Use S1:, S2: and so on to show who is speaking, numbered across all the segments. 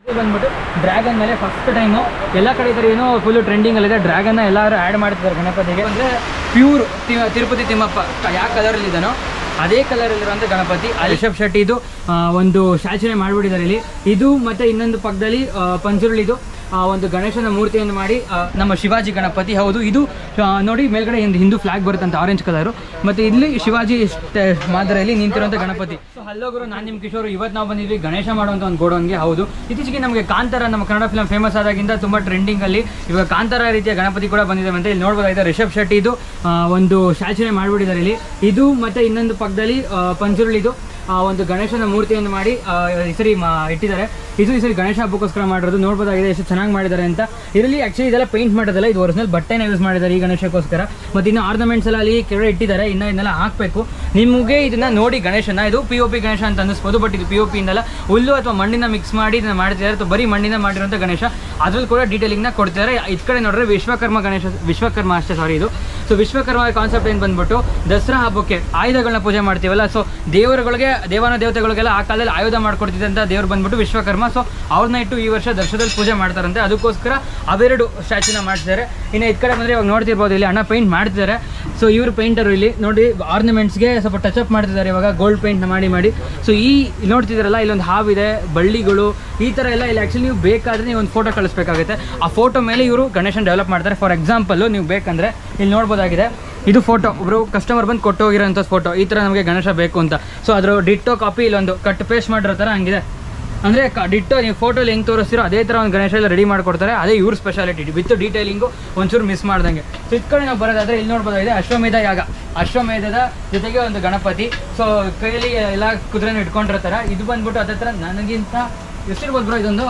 S1: ಬಂದ್ಬಿಟ್ಟು ಡ್ರ್ಯಾಗನ್ ಮೇಲೆ first time ಎಲ್ಲ ಕಡೆ ಈ ಥರ ಏನೋ ಫುಲ್ ಟ್ರೆಂಡಿಂಗಲ್ಲಿದೆ ಡ್ರ್ಯಾಗನ್ನ ಎಲ್ಲರೂ ಆ್ಯಡ್ ಮಾಡ್ತಿದ್ದಾರೆ ಗಣಪತಿಗೆ ಅಂದರೆ ಪ್ಯೂರ್ ತಿರುಪತಿ ತಿಮ್ಮಪ್ಪ ಯಾವ ಕಲರಲ್ಲಿ ಇದ್ದಾನೋ ಅದೇ ಕಲರಲ್ಲಿರುವಂಥ ಗಣಪತಿ ಆ ರಿಷಬ್ ಶೆಟ್ಟಿದು ಆ, ಒಂದು ಸ್ಟ್ಯಾಚುನೇ ಮಾಡಿಬಿಟ್ಟಿದ್ದಾರೆ ಇಲ್ಲಿ ಇದು ಮತ್ತು ಇನ್ನೊಂದು ಪಕ್ಕದಲ್ಲಿ ಆ, ಪಂಜುರುಳಿದು ಆ, ಒಂದು ಗಣೇಶನ ಮೂರ್ತಿಯನ್ನು ಮಾಡಿ ಆ, ನಮ್ಮ ಶಿವಾಜಿ ಗಣಪತಿ ಹೌದು ಇದು ಆ, ನೋಡಿ ಮೇಲ್ಗಡೆ ಒಂದು ಹಿಂದೂ ಫ್ಲಾಗ್ ಬರುತ್ತಂತ ಆರೆಂಜ್ ಕಲರು ಮತ್ತು ಇಲ್ಲಿ ಶಿವಾಜಿ ಸ್ಟ- ಮಾದರಿಯಲ್ಲಿ ನಿಂತಿರುವಂಥ ಗಣಪತಿ ಸೊ ಹಲೋ ಗುರು ನಾನು ನಿಮ್ಮ ಕಿಶೋರ್ ಇವತ್ತು ನಾವು ಬಂದಿದ್ವಿ ಗಣೇಶ ಮಾಡುವಂಥ ಒಂದು ಗೋಡೌನ್ಗೆ ಹೌದು ಇತ್ತೀಚೆಗೆ ನಮಗೆ ಕಾಂತಾರ ನಮ್ಮ ಕನ್ನಡ ಫಿಲಮ್ ಫೇಮಸ್ ಆದಾಗಿಂದ ತುಂಬ ಟ್ರೆಂಡಿಂಗಲ್ಲಿ ಇವಾಗ ಕಾಂತಾರ ರೀತಿಯ ಗಣಪತಿ ಕೂಡ ಬಂದಿದೆ ಅಂತ ಇಲ್ಲಿ ನೋಡ್ಬೋದಾಗಿದೆ ರಿಷಬ್ ಶೆಟ್ಟಿ ಇದು ಆ, ಒಂದು ಸ್ಟ್ಯಾಚುನೇ ಮಾಡಿಬಿಟ್ಟಿದ್ದಾರೆ ಇಲ್ಲಿ ಇದು ಮತ್ತು ಇನ್ನೊಂದು ಪಕ್ಕದಲ್ಲಿ ಆ, ಪಂಜುರುಳಿದು ಆ, ಒಂದು ಗಣೇಶನ ಮೂರ್ತಿಯನ್ನು ಮಾಡಿ ಆ, ಈ ಸರಿ ಮಾ ಇಟ್ಟಿದ್ದಾರೆ ಇದು ಈ ಸರಿ ಗಣೇಶ ಹಬ್ಬಕ್ಕೋಸ್ಕರ ಮಾಡಿರೋದು ನೋಡ್ಬೋದಾಗಿದೆ ಎಷ್ಟು ಚೆನ್ನಾಗಿ ಮಾಡಿದ್ದಾರೆ ಅಂತ ಇದರಲ್ಲಿ ಆ್ಯಕ್ಚುಲಿ ಇದೆಲ್ಲ ಪೇಂಟ್ ಮಾಡೋದಲ್ಲ ಇದು ಒರಿಜಿನಲ್ ಬಟ್ಟೆನ ಯೂಸ್ ಮಾಡಿದ್ದಾರೆ ಈ ಗಣೇಶಕ್ಕೋಸ್ಕರ ಮತ್ತು ಇನ್ನು ಆರ್ನಮೆಂಟ್ಸ್ ಎಲ್ಲ ಅಲ್ಲಿ ಕೆಳಗಡೆ ಇಟ್ಟಿದ್ದಾರೆ ಇನ್ನು ಇದನ್ನೆಲ್ಲ ಹಾಕಬೇಕು ನಿಮಗೆ ಇದನ್ನ ನೋಡಿ ಗಣೇಶನ ಇದು ಪಿ ಒ ಪಿ ಗಣೇಶ ಅಂತ ಅನ್ನಿಸ್ಬೋದು ಬಟ್ ಇದು ಪಿ ಒ ಪಿ ಇಂದಲ್ಲ ಹುಲ್ಲು ಅಥವಾ ಮಣ್ಣಿನ ಮಿಕ್ಸ್ ಮಾಡಿ ಇದನ್ನ ಮಾಡ್ತಿದ್ದಾರೆ ಅಥವಾ ಬರೀ ಮಣ್ಣಿನ ಮಾಡಿರುವಂಥ ಗಣೇಶ ಅದ್ರಲ್ಲಿ ಕೂಡ ಡೀಟೇಲಿಂಗ್ನ ಕೊಡ್ತಿದ್ದಾರೆ ಇದು ಕಡೆ ನೋಡಿದ್ರೆ ವಿಶ್ವಕರ್ಮ ಗಣೇಶ ವಿಶ್ವಕರ್ಮ ಅಷ್ಟೇ ಸಾರಿ ಇದು ಸೊ ವಿಶ್ವಕರ್ಮ ಕಾನ್ಸೆಪ್ಟ್ ಏನು ಬಂದ್ಬಿಟ್ಟು ದಸರಾ ಹಬ್ಬಕ್ಕೆ ಆಯುಧಗಳನ್ನ ಪೂಜೆ ಮಾಡ್ತೀವಲ್ಲ ಸೊ ದೇವರುಗಳಿಗೆ ದೇವಾನ ದೇವತೆಗಳಿಗೆಲ್ಲ ಆ ಕಾಲದಲ್ಲಿ ಆಯುಧ ಮಾಡ್ಕೊಡ್ತಿದ್ದಂಥ ದೇವ್ರು ಬಂದ್ಬಿಟ್ಟು ವಿಶ್ವಕರ್ಮ ಸೊ ಅವ್ರನ್ನ ಇಟ್ಟು ಈ ವರ್ಷ ದರ್ಶನದಲ್ಲಿ ಪೂಜೆ ಮಾಡ್ತಾರಂತೆ ಅದಕ್ಕೋಸ್ಕರ ಅವೆರಡು ಸ್ಟ್ಯಾಚ್ಯೂನ ಮಾಡ್ತಿದ್ದಾರೆ ಇನ್ನು ಈ ಕಡೆ ಬಂದರೆ ಇವಾಗ ನೋಡ್ತಿರ್ಬೋದು ಇಲ್ಲಿ ಅಣ್ಣ ಪೇಂಟ್ ಮಾಡ್ತಿದ್ದಾರೆ ಸೊ ಇವರು ಪೇಂಟರು ಇಲ್ಲಿ ನೋಡಿ ಆರ್ನಮೆಂಟ್ಸ್ಗೆ ಸ್ವಲ್ಪ ಟಚ್ ಅಪ್ ಮಾಡ್ತಿದ್ದಾರೆ ಇವಾಗ ಗೋಲ್ಡ್ ಪೇಂಟ್ನ ಮಾಡಿ ಮಾಡಿ ಸೊ ಈ ಇಲ್ಲಿ ನೋಡ್ತಿದ್ದೀರಲ್ಲ ಇಲ್ಲೊಂದು ಹಾವಿದೆ ಬಳ್ಳಿಗಳು ಈ ಥರ ಎಲ್ಲ ಇಲ್ಲಿ ಆ್ಯಕ್ಚುಲಿ ನೀವು ಬೇಕಾದರೆ ನೀವು ಒಂದು ಫೋಟೋ ಕಳಿಸ್ಬೇಕಾಗುತ್ತೆ ಆ ಫೋಟೋ ಮೇಲೆ ಇವರು ಗಣೇಶನ್ ಡೆವಲಪ್ ಮಾಡ್ತಾರೆ ಫಾರ್ ಎಕ್ಸಾಂಪಲ್ಲು ನೀವು ಬೇಕಂದರೆ ಇಲ್ಲಿ ನೋಡ್ಬೋದಾಗಿದೆ ಇದು ಫೋಟೋ ಒಬ್ಬರು ಕಸ್ಟಮರ್ ಬಂದು ಕೊಟ್ಟು ಹೋಗಿರೋಂಥ ಫೋಟೋ ಈ ಥರ ನಮಗೆ ಗಣೇಶ ಬೇಕು ಅಂತ ಸೊ ಅದ್ರ ಡಿಟ್ಟೋ ಕಾಪಿ ಇಲ್ಲೊಂದು ಕಟ್ ಪೇಸ್ಟ್ ಮಾಡಿರೋ ಥರ ಹಂಗಿದೆ ಅಂದರೆ ಕ ಡಿಟ್ಟೋ ನೀವು ಫೋಟೋಲಿ ಹೆಂಗೆ ತೋರಿಸ್ತೀರೋ ಅದೇ ಥರ ಒಂದು ಗಣೇಶ ಎಲ್ಲ ರೆಡಿ ಮಾಡಿಕೊಡ್ತಾರೆ ಅದೇ ಇವ್ರ ಸ್ಪೆಷಾಲಿಟಿ ವಿತ್ ಡೀಟೇಲಿಂಗು ಒಂಚೂರು ಮಿಸ್ ಮಾಡ್ದಂಗೆ ಸೊ ಇದ್ ಕಡೆ ನಾವು ಬರೋದಾದ್ರೆ ಇಲ್ಲಿ ನೋಡ್ಬೋದಾಗಿದೆ ಅಶ್ವಮೇಧ ಯಾಗ ಅಶ್ವಮೇಧದ ಜೊತೆಗೆ ಒಂದು ಗಣಪತಿ ಸೊ ಕೈಯಲ್ಲಿ ಎಲ್ಲ ಕುದುರೆನ ಇಟ್ಕೊಂಡಿರ್ತಾರೆ ಇದು ಬಂದ್ಬಿಟ್ಟು ಅದೇ ಥರ ನನಗಿಂತ ಎಷ್ಟಿರ್ಬೋದು ಬ್ರೋ ಇದೊಂದು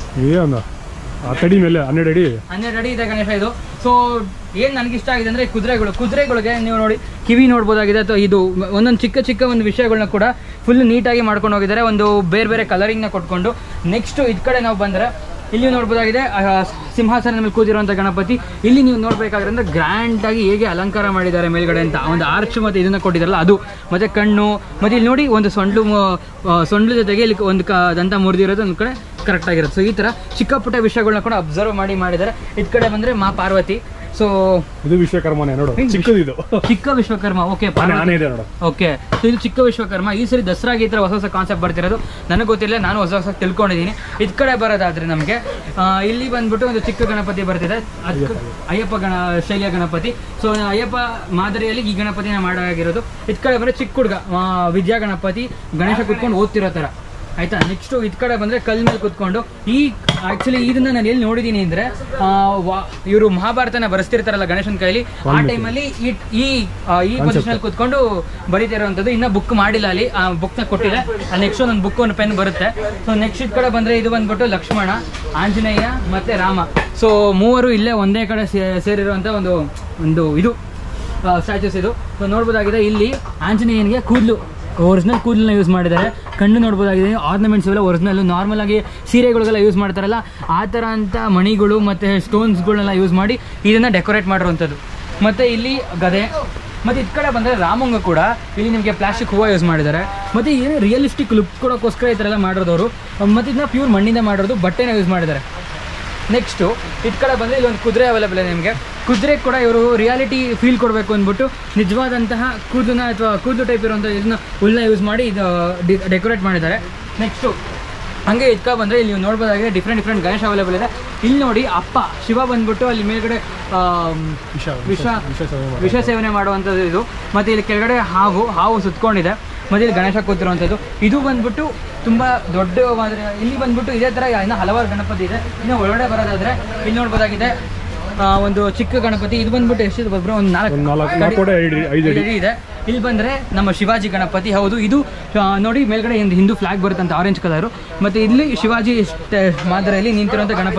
S2: ಏನು ಹತ್ತಡಿ ಮೇಲೆ ಹನ್ನೆರಡು ಅಡಿ
S1: ಹನ್ನೆರಡು ಅಡಿ ಇದೆ ಗಣೇಶ ಇದು ಸೊ ಏನು ನನಗೆ ಇಷ್ಟ ಆಗಿದೆ ಅಂದರೆ ಕುದುರೆಗಳು ಕುದುರೆಗಳಿಗೆ ನೀವು ನೋಡಿ ಕಿವಿ ನೋಡ್ಬೋದಾಗಿದೆ ಅಥವಾ ಇದು ಒಂದೊಂದು ಚಿಕ್ಕ ಚಿಕ್ಕ ಒಂದು ವಿಷಯಗಳನ್ನ ಕೂಡ ಫುಲ್ ನೀಟಾಗಿ ಮಾಡ್ಕೊಂಡು ಹೋಗಿದ್ದಾರೆ ಒಂದು ಬೇರೆ ಬೇರೆ ಕಲರಿಂಗ್ನ ಕೊಟ್ಕೊಂಡು ನೆಕ್ಸ್ಟ್ ಇದ್ ಕಡೆ ನಾವು ಬಂದರೆ ಇಲ್ಲಿ ನೋಡ್ಬೋದಾಗಿದೆ ಆ, ಸಿಂಹಾಸನದ ಮೇಲೆ ಕೂತಿರುವಂಥ ಗಣಪತಿ ಇಲ್ಲಿ ನೀವು ನೋಡಬೇಕಾದ್ರೆ ಅಂದರೆ ಗ್ರ್ಯಾಂಡಾಗಿ ಹೇಗೆ ಅಲಂಕಾರ ಮಾಡಿದ್ದಾರೆ ಮೇಲ್ಗಡೆ ಅಂತ ಒಂದು ಆರ್ಚ್ ಮತ್ತು ಇದನ್ನು ಕೊಟ್ಟಿದ್ದಾರಲ್ಲ ಅದು ಮತ್ತು ಕಣ್ಣು ಮತ್ತು ಇಲ್ಲಿ ನೋಡಿ ಒಂದು ಸೊಂಡ್ಲು ಮು- ಆ, ಸೊಂಡ್ಲು ಜೊತೆಗೆ ಇಲ್ಲಿ ಒಂದು ಕ ದಂತ ಮುರಿದಿರೋದು ಒಂದು ಕಡೆ ಕರೆಕ್ಟ್ ಆಗಿರುತ್ತೆ ಸೊ ಈ ಥರ ಚಿಕ್ಕ ಪುಟ್ಟ ವಿಷಯಗಳನ್ನ ಕೂಡ ಅಬ್ಸರ್ವ್ ಮಾಡಿ ಮಾಡಿದ್ದಾರೆ ಇದ್ ಕಡೆ ಬಂದರೆ ಮಾ ಪಾರ್ವತಿ ಸೊ
S2: ಇದು ವಿಶ್ವಕರ್ಮನೆ ನೋಡು ಚಿಕ್ಕದು ಇದು
S1: ಚಿಕ್ಕ ವಿಶ್ವಕರ್ಮ ಓಕೆ
S2: ಆನೆ ಆನೆ ಇದೆ ನೋಡು
S1: ಓಕೆ ಸೊ ಇದು ಚಿಕ್ಕ ವಿಶ್ವಕರ್ಮ ಈ ಸರಿ ದಸರಾಗೆ ಈ ಥರ ಹೊಸ ಹೊಸ ಕಾನ್ಸೆಪ್ಟ್ ಬರ್ತಿರೋದು ನನಗೆ ಗೊತ್ತಿಲ್ಲ ನಾನು ಹೊಸ ಹೊಸ ತಿಳ್ಕೊಂಡಿದ್ದೀನಿ ಇದ್ ಕಡೆ ಬರೋದಾದ್ರೆ ನಮಗೆ ಇಲ್ಲಿ ಬಂದ್ಬಿಟ್ಟು ಒಂದು ಚಿಕ್ಕ ಗಣಪತಿ ಬರ್ತಿದೆ ಅದ್ ಅಯ್ಯಪ್ಪ ಗಣ ಶೈಲಿಯ ಗಣಪತಿ ಸೊ ಅಯ್ಯಪ್ಪ ಮಾದರಿಯಲ್ಲಿ ಈ ಗಣಪತಿನ ಮಾಡಾಗಿರೋದು ಇದ್ ಕಡೆ ಬಂದರೆ ಚಿಕ್ಕ ಹುಡುಗ ಆ, ವಿದ್ಯಾ ಗಣಪತಿ ಗಣೇಶ ಕುತ್ಕೊಂಡು ಓದ್ತಿರೋ ಥರ ಆಯ್ತಾ ನೆಕ್ಸ್ಟ್ ಇದ್ ಕಡೆ ಬಂದ್ರೆ ಕಲ್ ಮೇಲೆ ಕುತ್ಕೊಂಡು ಈ ಆಕ್ಚುಲಿ ಇದನ್ನ ನಾನು ಎಲ್ಲಿ ನೋಡಿದೀನಿ ಅಂದ್ರೆ ಇವರು ಮಹಾಭಾರತನ ಬರೆಸ್ತಿರ್ತಾರಲ್ಲ ಗಣೇಶನ ಕೈಲಿ ಆ ಟೈಮಲ್ಲಿ ಈ ಈ ಆ, ಈ ಪೊಸಿಷನ್ ಕುತ್ಕೊಂಡು ಬರೀತಿರೋಂಥದ್ದು ಇನ್ನ ಬುಕ್ ಮಾಡಿಲ್ಲ ಅಲ್ಲಿ ಆ ಬುಕ್ನ ಕೊಟ್ಟಿದೆ ನೆಕ್ಸ್ಟ್ ಒಂದು ಬುಕ್ ಒಂದು ಪೆನ್ ಬರುತ್ತೆ ಸೊ ನೆಕ್ಸ್ಟ್ ಇದ್ ಕಡೆ ಬಂದ್ರೆ ಇದು ಬಂದ್ಬಿಟ್ಟು ಲಕ್ಷ್ಮಣ ಆಂಜನೇಯ ಮತ್ತೆ ರಾಮ ಸೊ ಮೂವರು ಇಲ್ಲೇ ಒಂದೇ ಕಡೆ ಸೇ- ಸೇರಿರುವಂತ ಒಂದು ಒಂದು ಇದು ಸ್ಟ್ಯಾಚುಸ್ ಇದು ಸೊ ನೋಡ್ಬೋದಾಗಿದೆ ಇಲ್ಲಿ ಆಂಜನೇಯನಿಗೆ ಕೂದಲು ಒರಿಜಿನಲ್ ಕೂದಲನ್ನ ಯೂಸ್ ಮಾಡಿದ್ದಾರೆ ಕಣ್ಣು ನೋಡ್ಬೋದಾಗಿದೆ ಆರ್ನಮೆಂಟ್ಸ್ ಎಲ್ಲ ಒರಿಜಿನಲ್ ನಾರ್ಮಲ್ ಆಗಿ ಸೀರೆಗಳಿಗೆಲ್ಲ ಯೂಸ್ ಮಾಡ್ತಾರಲ್ಲ ಆ ಥರ ಅಂತ ಮಣಿಗಳು ಮತ್ತು ಸ್ಟೋನ್ಸ್ಗಳನ್ನೆಲ್ಲ ಯೂಸ್ ಮಾಡಿ ಇದನ್ನು ಡೆಕೋರೇಟ್ ಮಾಡಿರುವಂಥದ್ದು ಮತ್ತು ಇಲ್ಲಿ ಗದೆ ಮತ್ತು ಇದ್ ಕಡೆ ಬಂದರೆ ರಾಮಂಗ ಕೂಡ ಇಲ್ಲಿ ನಿಮಗೆ ಪ್ಲಾಸ್ಟಿಕ್ ಹೂವು ಯೂಸ್ ಮಾಡಿದ್ದಾರೆ ಮತ್ತು ಏನು ರಿಯಲಿಸ್ಟಿಕ್ ಲುಕ್ ಕೊಡೋಕ್ಕೋಸ್ಕರ ಈ ಥರ ಎಲ್ಲ ಮಾಡಿರೋದವರು ಮತ್ತು ಇದನ್ನ ಪ್ಯೂರ್ ಮಣ್ಣಿಂದ ಮಾಡಿರೋದು ಬಟ್ಟೆನ ಯೂಸ್ ಮಾಡಿದ್ದಾರೆ ನೆಕ್ಸ್ಟು ಇದ್ ಕಡೆ ಬಂದರೆ ಇಲ್ಲಿ ಒಂದು ಕುದುರೆ ಅವೈಲೇಬಲ್ ಇದೆ ನಿಮಗೆ ಕುದುರೆ ಕೂಡ ಇವರು ರಿಯಾಲಿಟಿ ಫೀಲ್ ಕೊಡಬೇಕು ಅಂದ್ಬಿಟ್ಟು ನಿಜವಾದಂತಹ ಕೂದಲನ್ನ ಅಥವಾ ಕೂದಲು ಟೈಪ್ ಇರುವಂಥ ಇದನ್ನ ಹುಲ್ಲನ್ನ ಯೂಸ್ ಮಾಡಿ ಇದು ಡೆಕೋರೇಟ್ ಮಾಡಿದ್ದಾರೆ ನೆಕ್ಸ್ಟು ಹಾಗೆ ಇದ್ಕ ಬಂದರೆ ಇಲ್ಲಿ ನೀವು ನೋಡ್ಬೋದಾಗಿದೆ ಡಿಫ್ರೆಂಟ್ ಡಿಫ್ರೆಂಟ್ ಗಣೇಶ ಅವೈಲೇಬಲ್ ಇದೆ ಇಲ್ಲಿ ನೋಡಿ ಅಪ್ಪ ಶಿವ ಬಂದ್ಬಿಟ್ಟು ಅಲ್ಲಿ ಮೇಲ್ಗಡೆ ಆಮ್,
S2: ವಿಷ
S1: ವಿಷ
S2: ವಿಷ ಸೇವನೆ
S1: ವಿಷ ಸೇವನೆ ಮಾಡುವಂಥದ್ದು ಇದು ಮತ್ತು ಇಲ್ಲಿ ಕೆಳಗಡೆ ಹಾವು ಹಾವು ಸುತ್ಕೊಂಡಿದೆ ಮತ್ತು ಇಲ್ಲಿ ಗಣೇಶ ಕೂತಿರುವಂಥದ್ದು ಇದು ಬಂದ್ಬಿಟ್ಟು ತುಂಬ ದೊಡ್ಡ ಮಾದರಿ ಇಲ್ಲಿ ಬಂದ್ಬಿಟ್ಟು ಇದೇ ಥರ ಇನ್ನು ಹಲವಾರು ಗಣಪತಿ ಇದೆ ಇನ್ನು ಒಳಗಡೆ ಬರೋದಾದ್ರೆ ಇಲ್ಲಿ ನೋಡ್ಬೋದಾಗಿದೆ ಆ, ಒಂದು ಚಿಕ್ಕ ಗಣಪತಿ ಇದು ಬಂದ್ಬಿಟ್ಟು ಎಷ್ಟಿದೆ ಬಬ್ರು ಒಂದು ನಾಲ್ಕು
S2: ಒಂದು ನಾಲ್ಕು ನಾಲ್ಕು ಅಡಿ ಐದು ಐದು ಅಡಿ
S1: ಐದು ಇದೆ ಇಲ್ಲಿ ಬಂದರೆ ನಮ್ಮ ಶಿವಾಜಿ ಗಣಪತಿ ಹೌದು ಇದು ಆ, ನೋಡಿ ಮೇಲ್ಗಡೆ ಒಂದು ಹಿಂದೂ ಫ್ಲಾಗ್ ಬರುತ್ತಂತ ಆರೆಂಜ್ ಕಲರು ಮತ್ತು ಇಲ್ಲಿ ಶಿವಾಜಿ ಸ್ಟ- ಮಾದರಿಯಲ್ಲಿ ನಿಂತಿರುವಂಥ ಗಣಪತಿ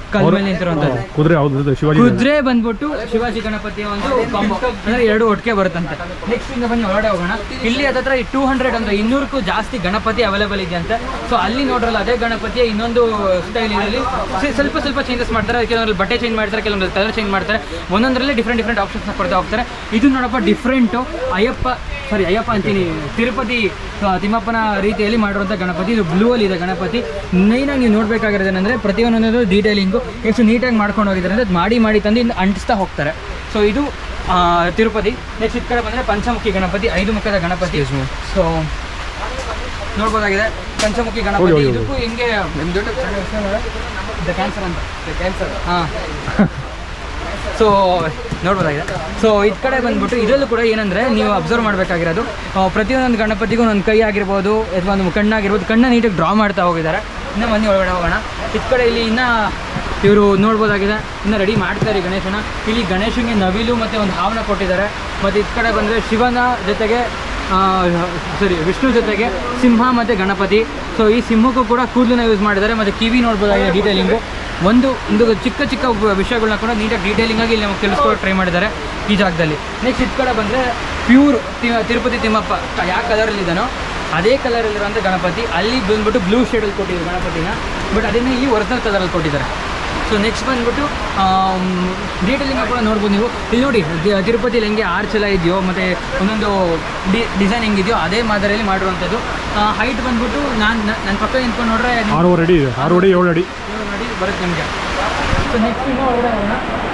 S1: ಕಲ್ ಮೇಲೆ ನಿಂತಿರುವಂಥದ್ದು
S2: ಕುದುರೆ ಹೌದು ಶಿವಾಜಿ
S1: ಕುದುರೆ ಬಂದ್ಬಿಟ್ಟು ಶಿವಾಜಿ ಗಣಪತಿಯ ಒಂದು ಕಾಂಬೋ ಅಂದ್ರೆ ಎರಡು ಒಟ್ಟಿಗೆ ಬರುತ್ತಂತೆ ನೆಕ್ಸ್ಟ್ ಇಂದ ಬನ್ನಿ ಹೊರಗಡೆ ಹೋಗೋಣ ಇಲ್ಲಿ ಹತ್ರ ಟೂ ಹಂಡ್ರೆಡ್ ಅಂದ್ರೆ ಇನ್ನೂರಕ್ಕೂ ಜಾಸ್ತಿ ಗಣಪತಿ ಅವೈಲೇಬಲ್ ಇದೆಯಂತೆ ಸೊ ಅಲ್ಲಿ ನೋಡ್ರಲ್ಲ ಅದೇ ಗಣಪತಿಯ ಇನ್ನೊಂದು ಸ್ಟೈಲ್ ಇದರಲ್ಲಿ ಸ್ವಲ್ಪ ಸ್ವಲ್ಪ ಚೇಂಜಸ್ ಮಾಡ್ತಾರೆ ಕೆಲವೊಂದ್ರಲ್ಲಿ ಬಟ್ಟೆ ಚೇಂಜ್ ಮಾಡ್ತಾರೆ ಕೆಲವೊಂದು ಕಲರ್ ಚೇಂಜ್ ಮಾಡ್ತಾರೆ ಒಂದೊಂದರಲ್ಲಿ ಡಿಫ್ರೆಂಟ್ ಡಿಫ್ರೆಂಟ್ ಆಪ್ಷನ್ಸ್ನ ಕೊಡ್ತಾ ಹೋಗ್ತಾರೆ ಇದು ನೋಡಪ್ಪ ಡಿಫ್ರೆಂಟು ಅಯ್ಯಪ್ಪ ಸಾರಿ ಅಯ್ಯಪ್ಪ ಅಂತೀನಿ ತಿರುಪತಿ ಆ, ತಿಮ್ಮಪ್ಪನ ರೀತಿಯಲ್ಲಿ ಮಾಡಿರುವಂಥ ಗಣಪತಿ ಇದು ಬ್ಲೂ ಅಲ್ಲಿ ಇದೆ ಗಣಪತಿ ಮೈನಾಗಿ ನೀವು ನೋಡಬೇಕಾಗಿರೋದೇನೆಂದರೆ ಪ್ರತಿಯೊಂದೊಂದು ಡೀಟೇಲಿಂಗು ಎಷ್ಟು ನೀಟಾಗಿ ಮಾಡ್ಕೊಂಡು ಹೋಗಿದ್ದಾರೆ ಅಂದರೆ ಅದು ಮಾಡಿ ಮಾಡಿ ತಂದು ಇನ್ನು ಅಂಟಿಸ್ತಾ ಹೋಗ್ತಾರೆ ಸೊ ಇದು ಆ, ತಿರುಪತಿ ನೆಕ್ಸ್ಟ್ ಈ ಕಡೆ ಬಂದರೆ ಪಂಚಮುಖಿ ಗಣಪತಿ ಐದು ಮುಖದ ಗಣಪತಿ ಸೊ ನೋಡ್ಬೋದಾಗಿದೆ ಪಂಚಮುಖಿ
S2: ಹೋಗಿ,
S1: ಗಣಪತಿ
S2: ಹೋಗಿ,
S1: ಇದಕ್ಕೂ ಹಿಂಗೆ ಕ್ಯಾನ್ಸರ್ ಅಂತ ಕ್ಯಾನ್ಸರ್ ಹಾಂ ಸೊ ನೋಡ್ಬೋದಾಗಿದೆ ಸೊ ಇದ್ ಕಡೆ ಬಂದ್ಬಿಟ್ಟು ಇದರಲ್ಲೂ ಕೂಡ ಏನಂದರೆ ನೀವು ಅಬ್ಸರ್ವ್ ಮಾಡಬೇಕಾಗಿರೋದು ಪ್ರತಿಯೊಂದೊಂದು ಗಣಪತಿಗೂ ಒಂದು ಕೈ ಆಗಿರ್ಬೋದು ಅಥವಾ ಒಂದು ಕಣ್ಣಾಗಿರ್ಬೋದು ಕಣ್ಣ ನೀಟಾಗಿ ಡ್ರಾ ಮಾಡ್ತಾ ಹೋಗಿದ್ದಾರೆ ಇನ್ನು ಮನೆ ಒಳಗಡೆ ಹೋಗೋಣ ಇದ್ ಕಡೆ ಇಲ್ಲಿ ಇನ್ನು ಇವರು ನೋಡ್ಬೋದಾಗಿದೆ ಇನ್ನು ರೆಡಿ ಮಾಡ್ತಾರೆ ಗಣೇಶನ ಇಲ್ಲಿ ಗಣೇಶನಿಗೆ ನವಿಲು ಮತ್ತು ಒಂದು ಹಾವನ್ನ ಕೊಟ್ಟಿದ್ದಾರೆ ಮತ್ತು ಇದ್ ಕಡೆ ಬಂದರೆ ಶಿವನ ಜೊತೆಗೆ ಸರಿ ವಿಷ್ಣು ಜೊತೆಗೆ ಸಿಂಹ ಮತ್ತು ಗಣಪತಿ ಸೊ ಈ ಸಿಂಹಕ್ಕೂ ಕೂಡ ಕೂದಲನ್ನ ಯೂಸ್ ಮಾಡಿದ್ದಾರೆ ಮತ್ತು ಕಿವಿ ನೋಡ್ಬೋದಾಗಿದೆ ಡೀಟೇಲಿಂಗು ಒಂದು ಒಂದು ಚಿಕ್ಕ ಚಿಕ್ಕ ವ- ವಿಷಯಗಳನ್ನ ಕೂಡ ನೀಟಾಗಿ ಡೀಟೇಲಿಂಗ್ ಆಗಿ ಇಲ್ಲಿ ನಮಗೆ ತಿಳಿಸ್ಕೊಡೋಕೆ ಟ್ರೈ ಮಾಡಿದ್ದಾರೆ ಈ ಜಾಗದಲ್ಲಿ ನೆಕ್ಸ್ಟ್ ಇದ್ ಕಡೆ ಬಂದರೆ ಪ್ಯೂರ್ ತಿರುಪತಿ ತಿಮ್ಮಪ್ಪ ಯಾವ ಕಲರಲ್ಲಿದ್ದಾನೋ ಅದೇ ಕಲರಲ್ಲಿರುವಂಥ ಗಣಪತಿ ಅಲ್ಲಿ ಬಂದ್ಬಿಟ್ಟು ಬ್ಲೂ ಶೇಡಲ್ಲಿ ಕೊಟ್ಟಿದ್ದಾರೆ ಗಣಪತಿನ ಬಟ್ ಅದನ್ನೇ ಇಲ್ಲಿ ಒರಿಜಿನಲ್ ಕಲರಲ್ಲಿ ಕೊಟ್ಟಿದ್ದಾರೆ ಸೊ ನೆಕ್ಸ್ಟ್ ಬಂದ್ಬಿಟ್ಟು ಡೀಟೇಲಿಂಗ್ ಕೂಡ ನೋಡ್ಬೋದು ನೀವು ಇಲ್ಲಿ ನೋಡಿ ತಿ- ತಿರುಪತಿಲಿ ಹೆಂಗೆ ಆರ್ಚ್ ಎಲ್ಲ ಇದೆಯೋ ಮತ್ತು ಒಂದೊಂದು ಡಿ ಡಿಸೈನ್ ಹೆಂಗಿದೆಯೋ ಅದೇ ಮಾದರಿಯಲ್ಲಿ ಮಾಡಿರುವಂಥದ್ದು ಹೈಟ್ ಬಂದ್ಬಿಟ್ಟು ನಾನು ನನ್ನ ಪಕ್ಕ ನಿಂತ್ಕೊಂಡು ನೋಡ್ರೆ ನಿಮ್ಗೆ
S2: ಆರೂವರೆ ಅಡಿ ಇದೆ ಆರು ಅಡಿ ಏಳು ಅಡಿ
S1: ಇವಾಗ ನೋಡಿ ಬರುತ್ತೆ ನಿಮಗೆ ಸೊ ನೆಕ್ಸ್ಟ್ ಇನ್ನು ಒಳಗಡೆ ಹೋಗೋಣ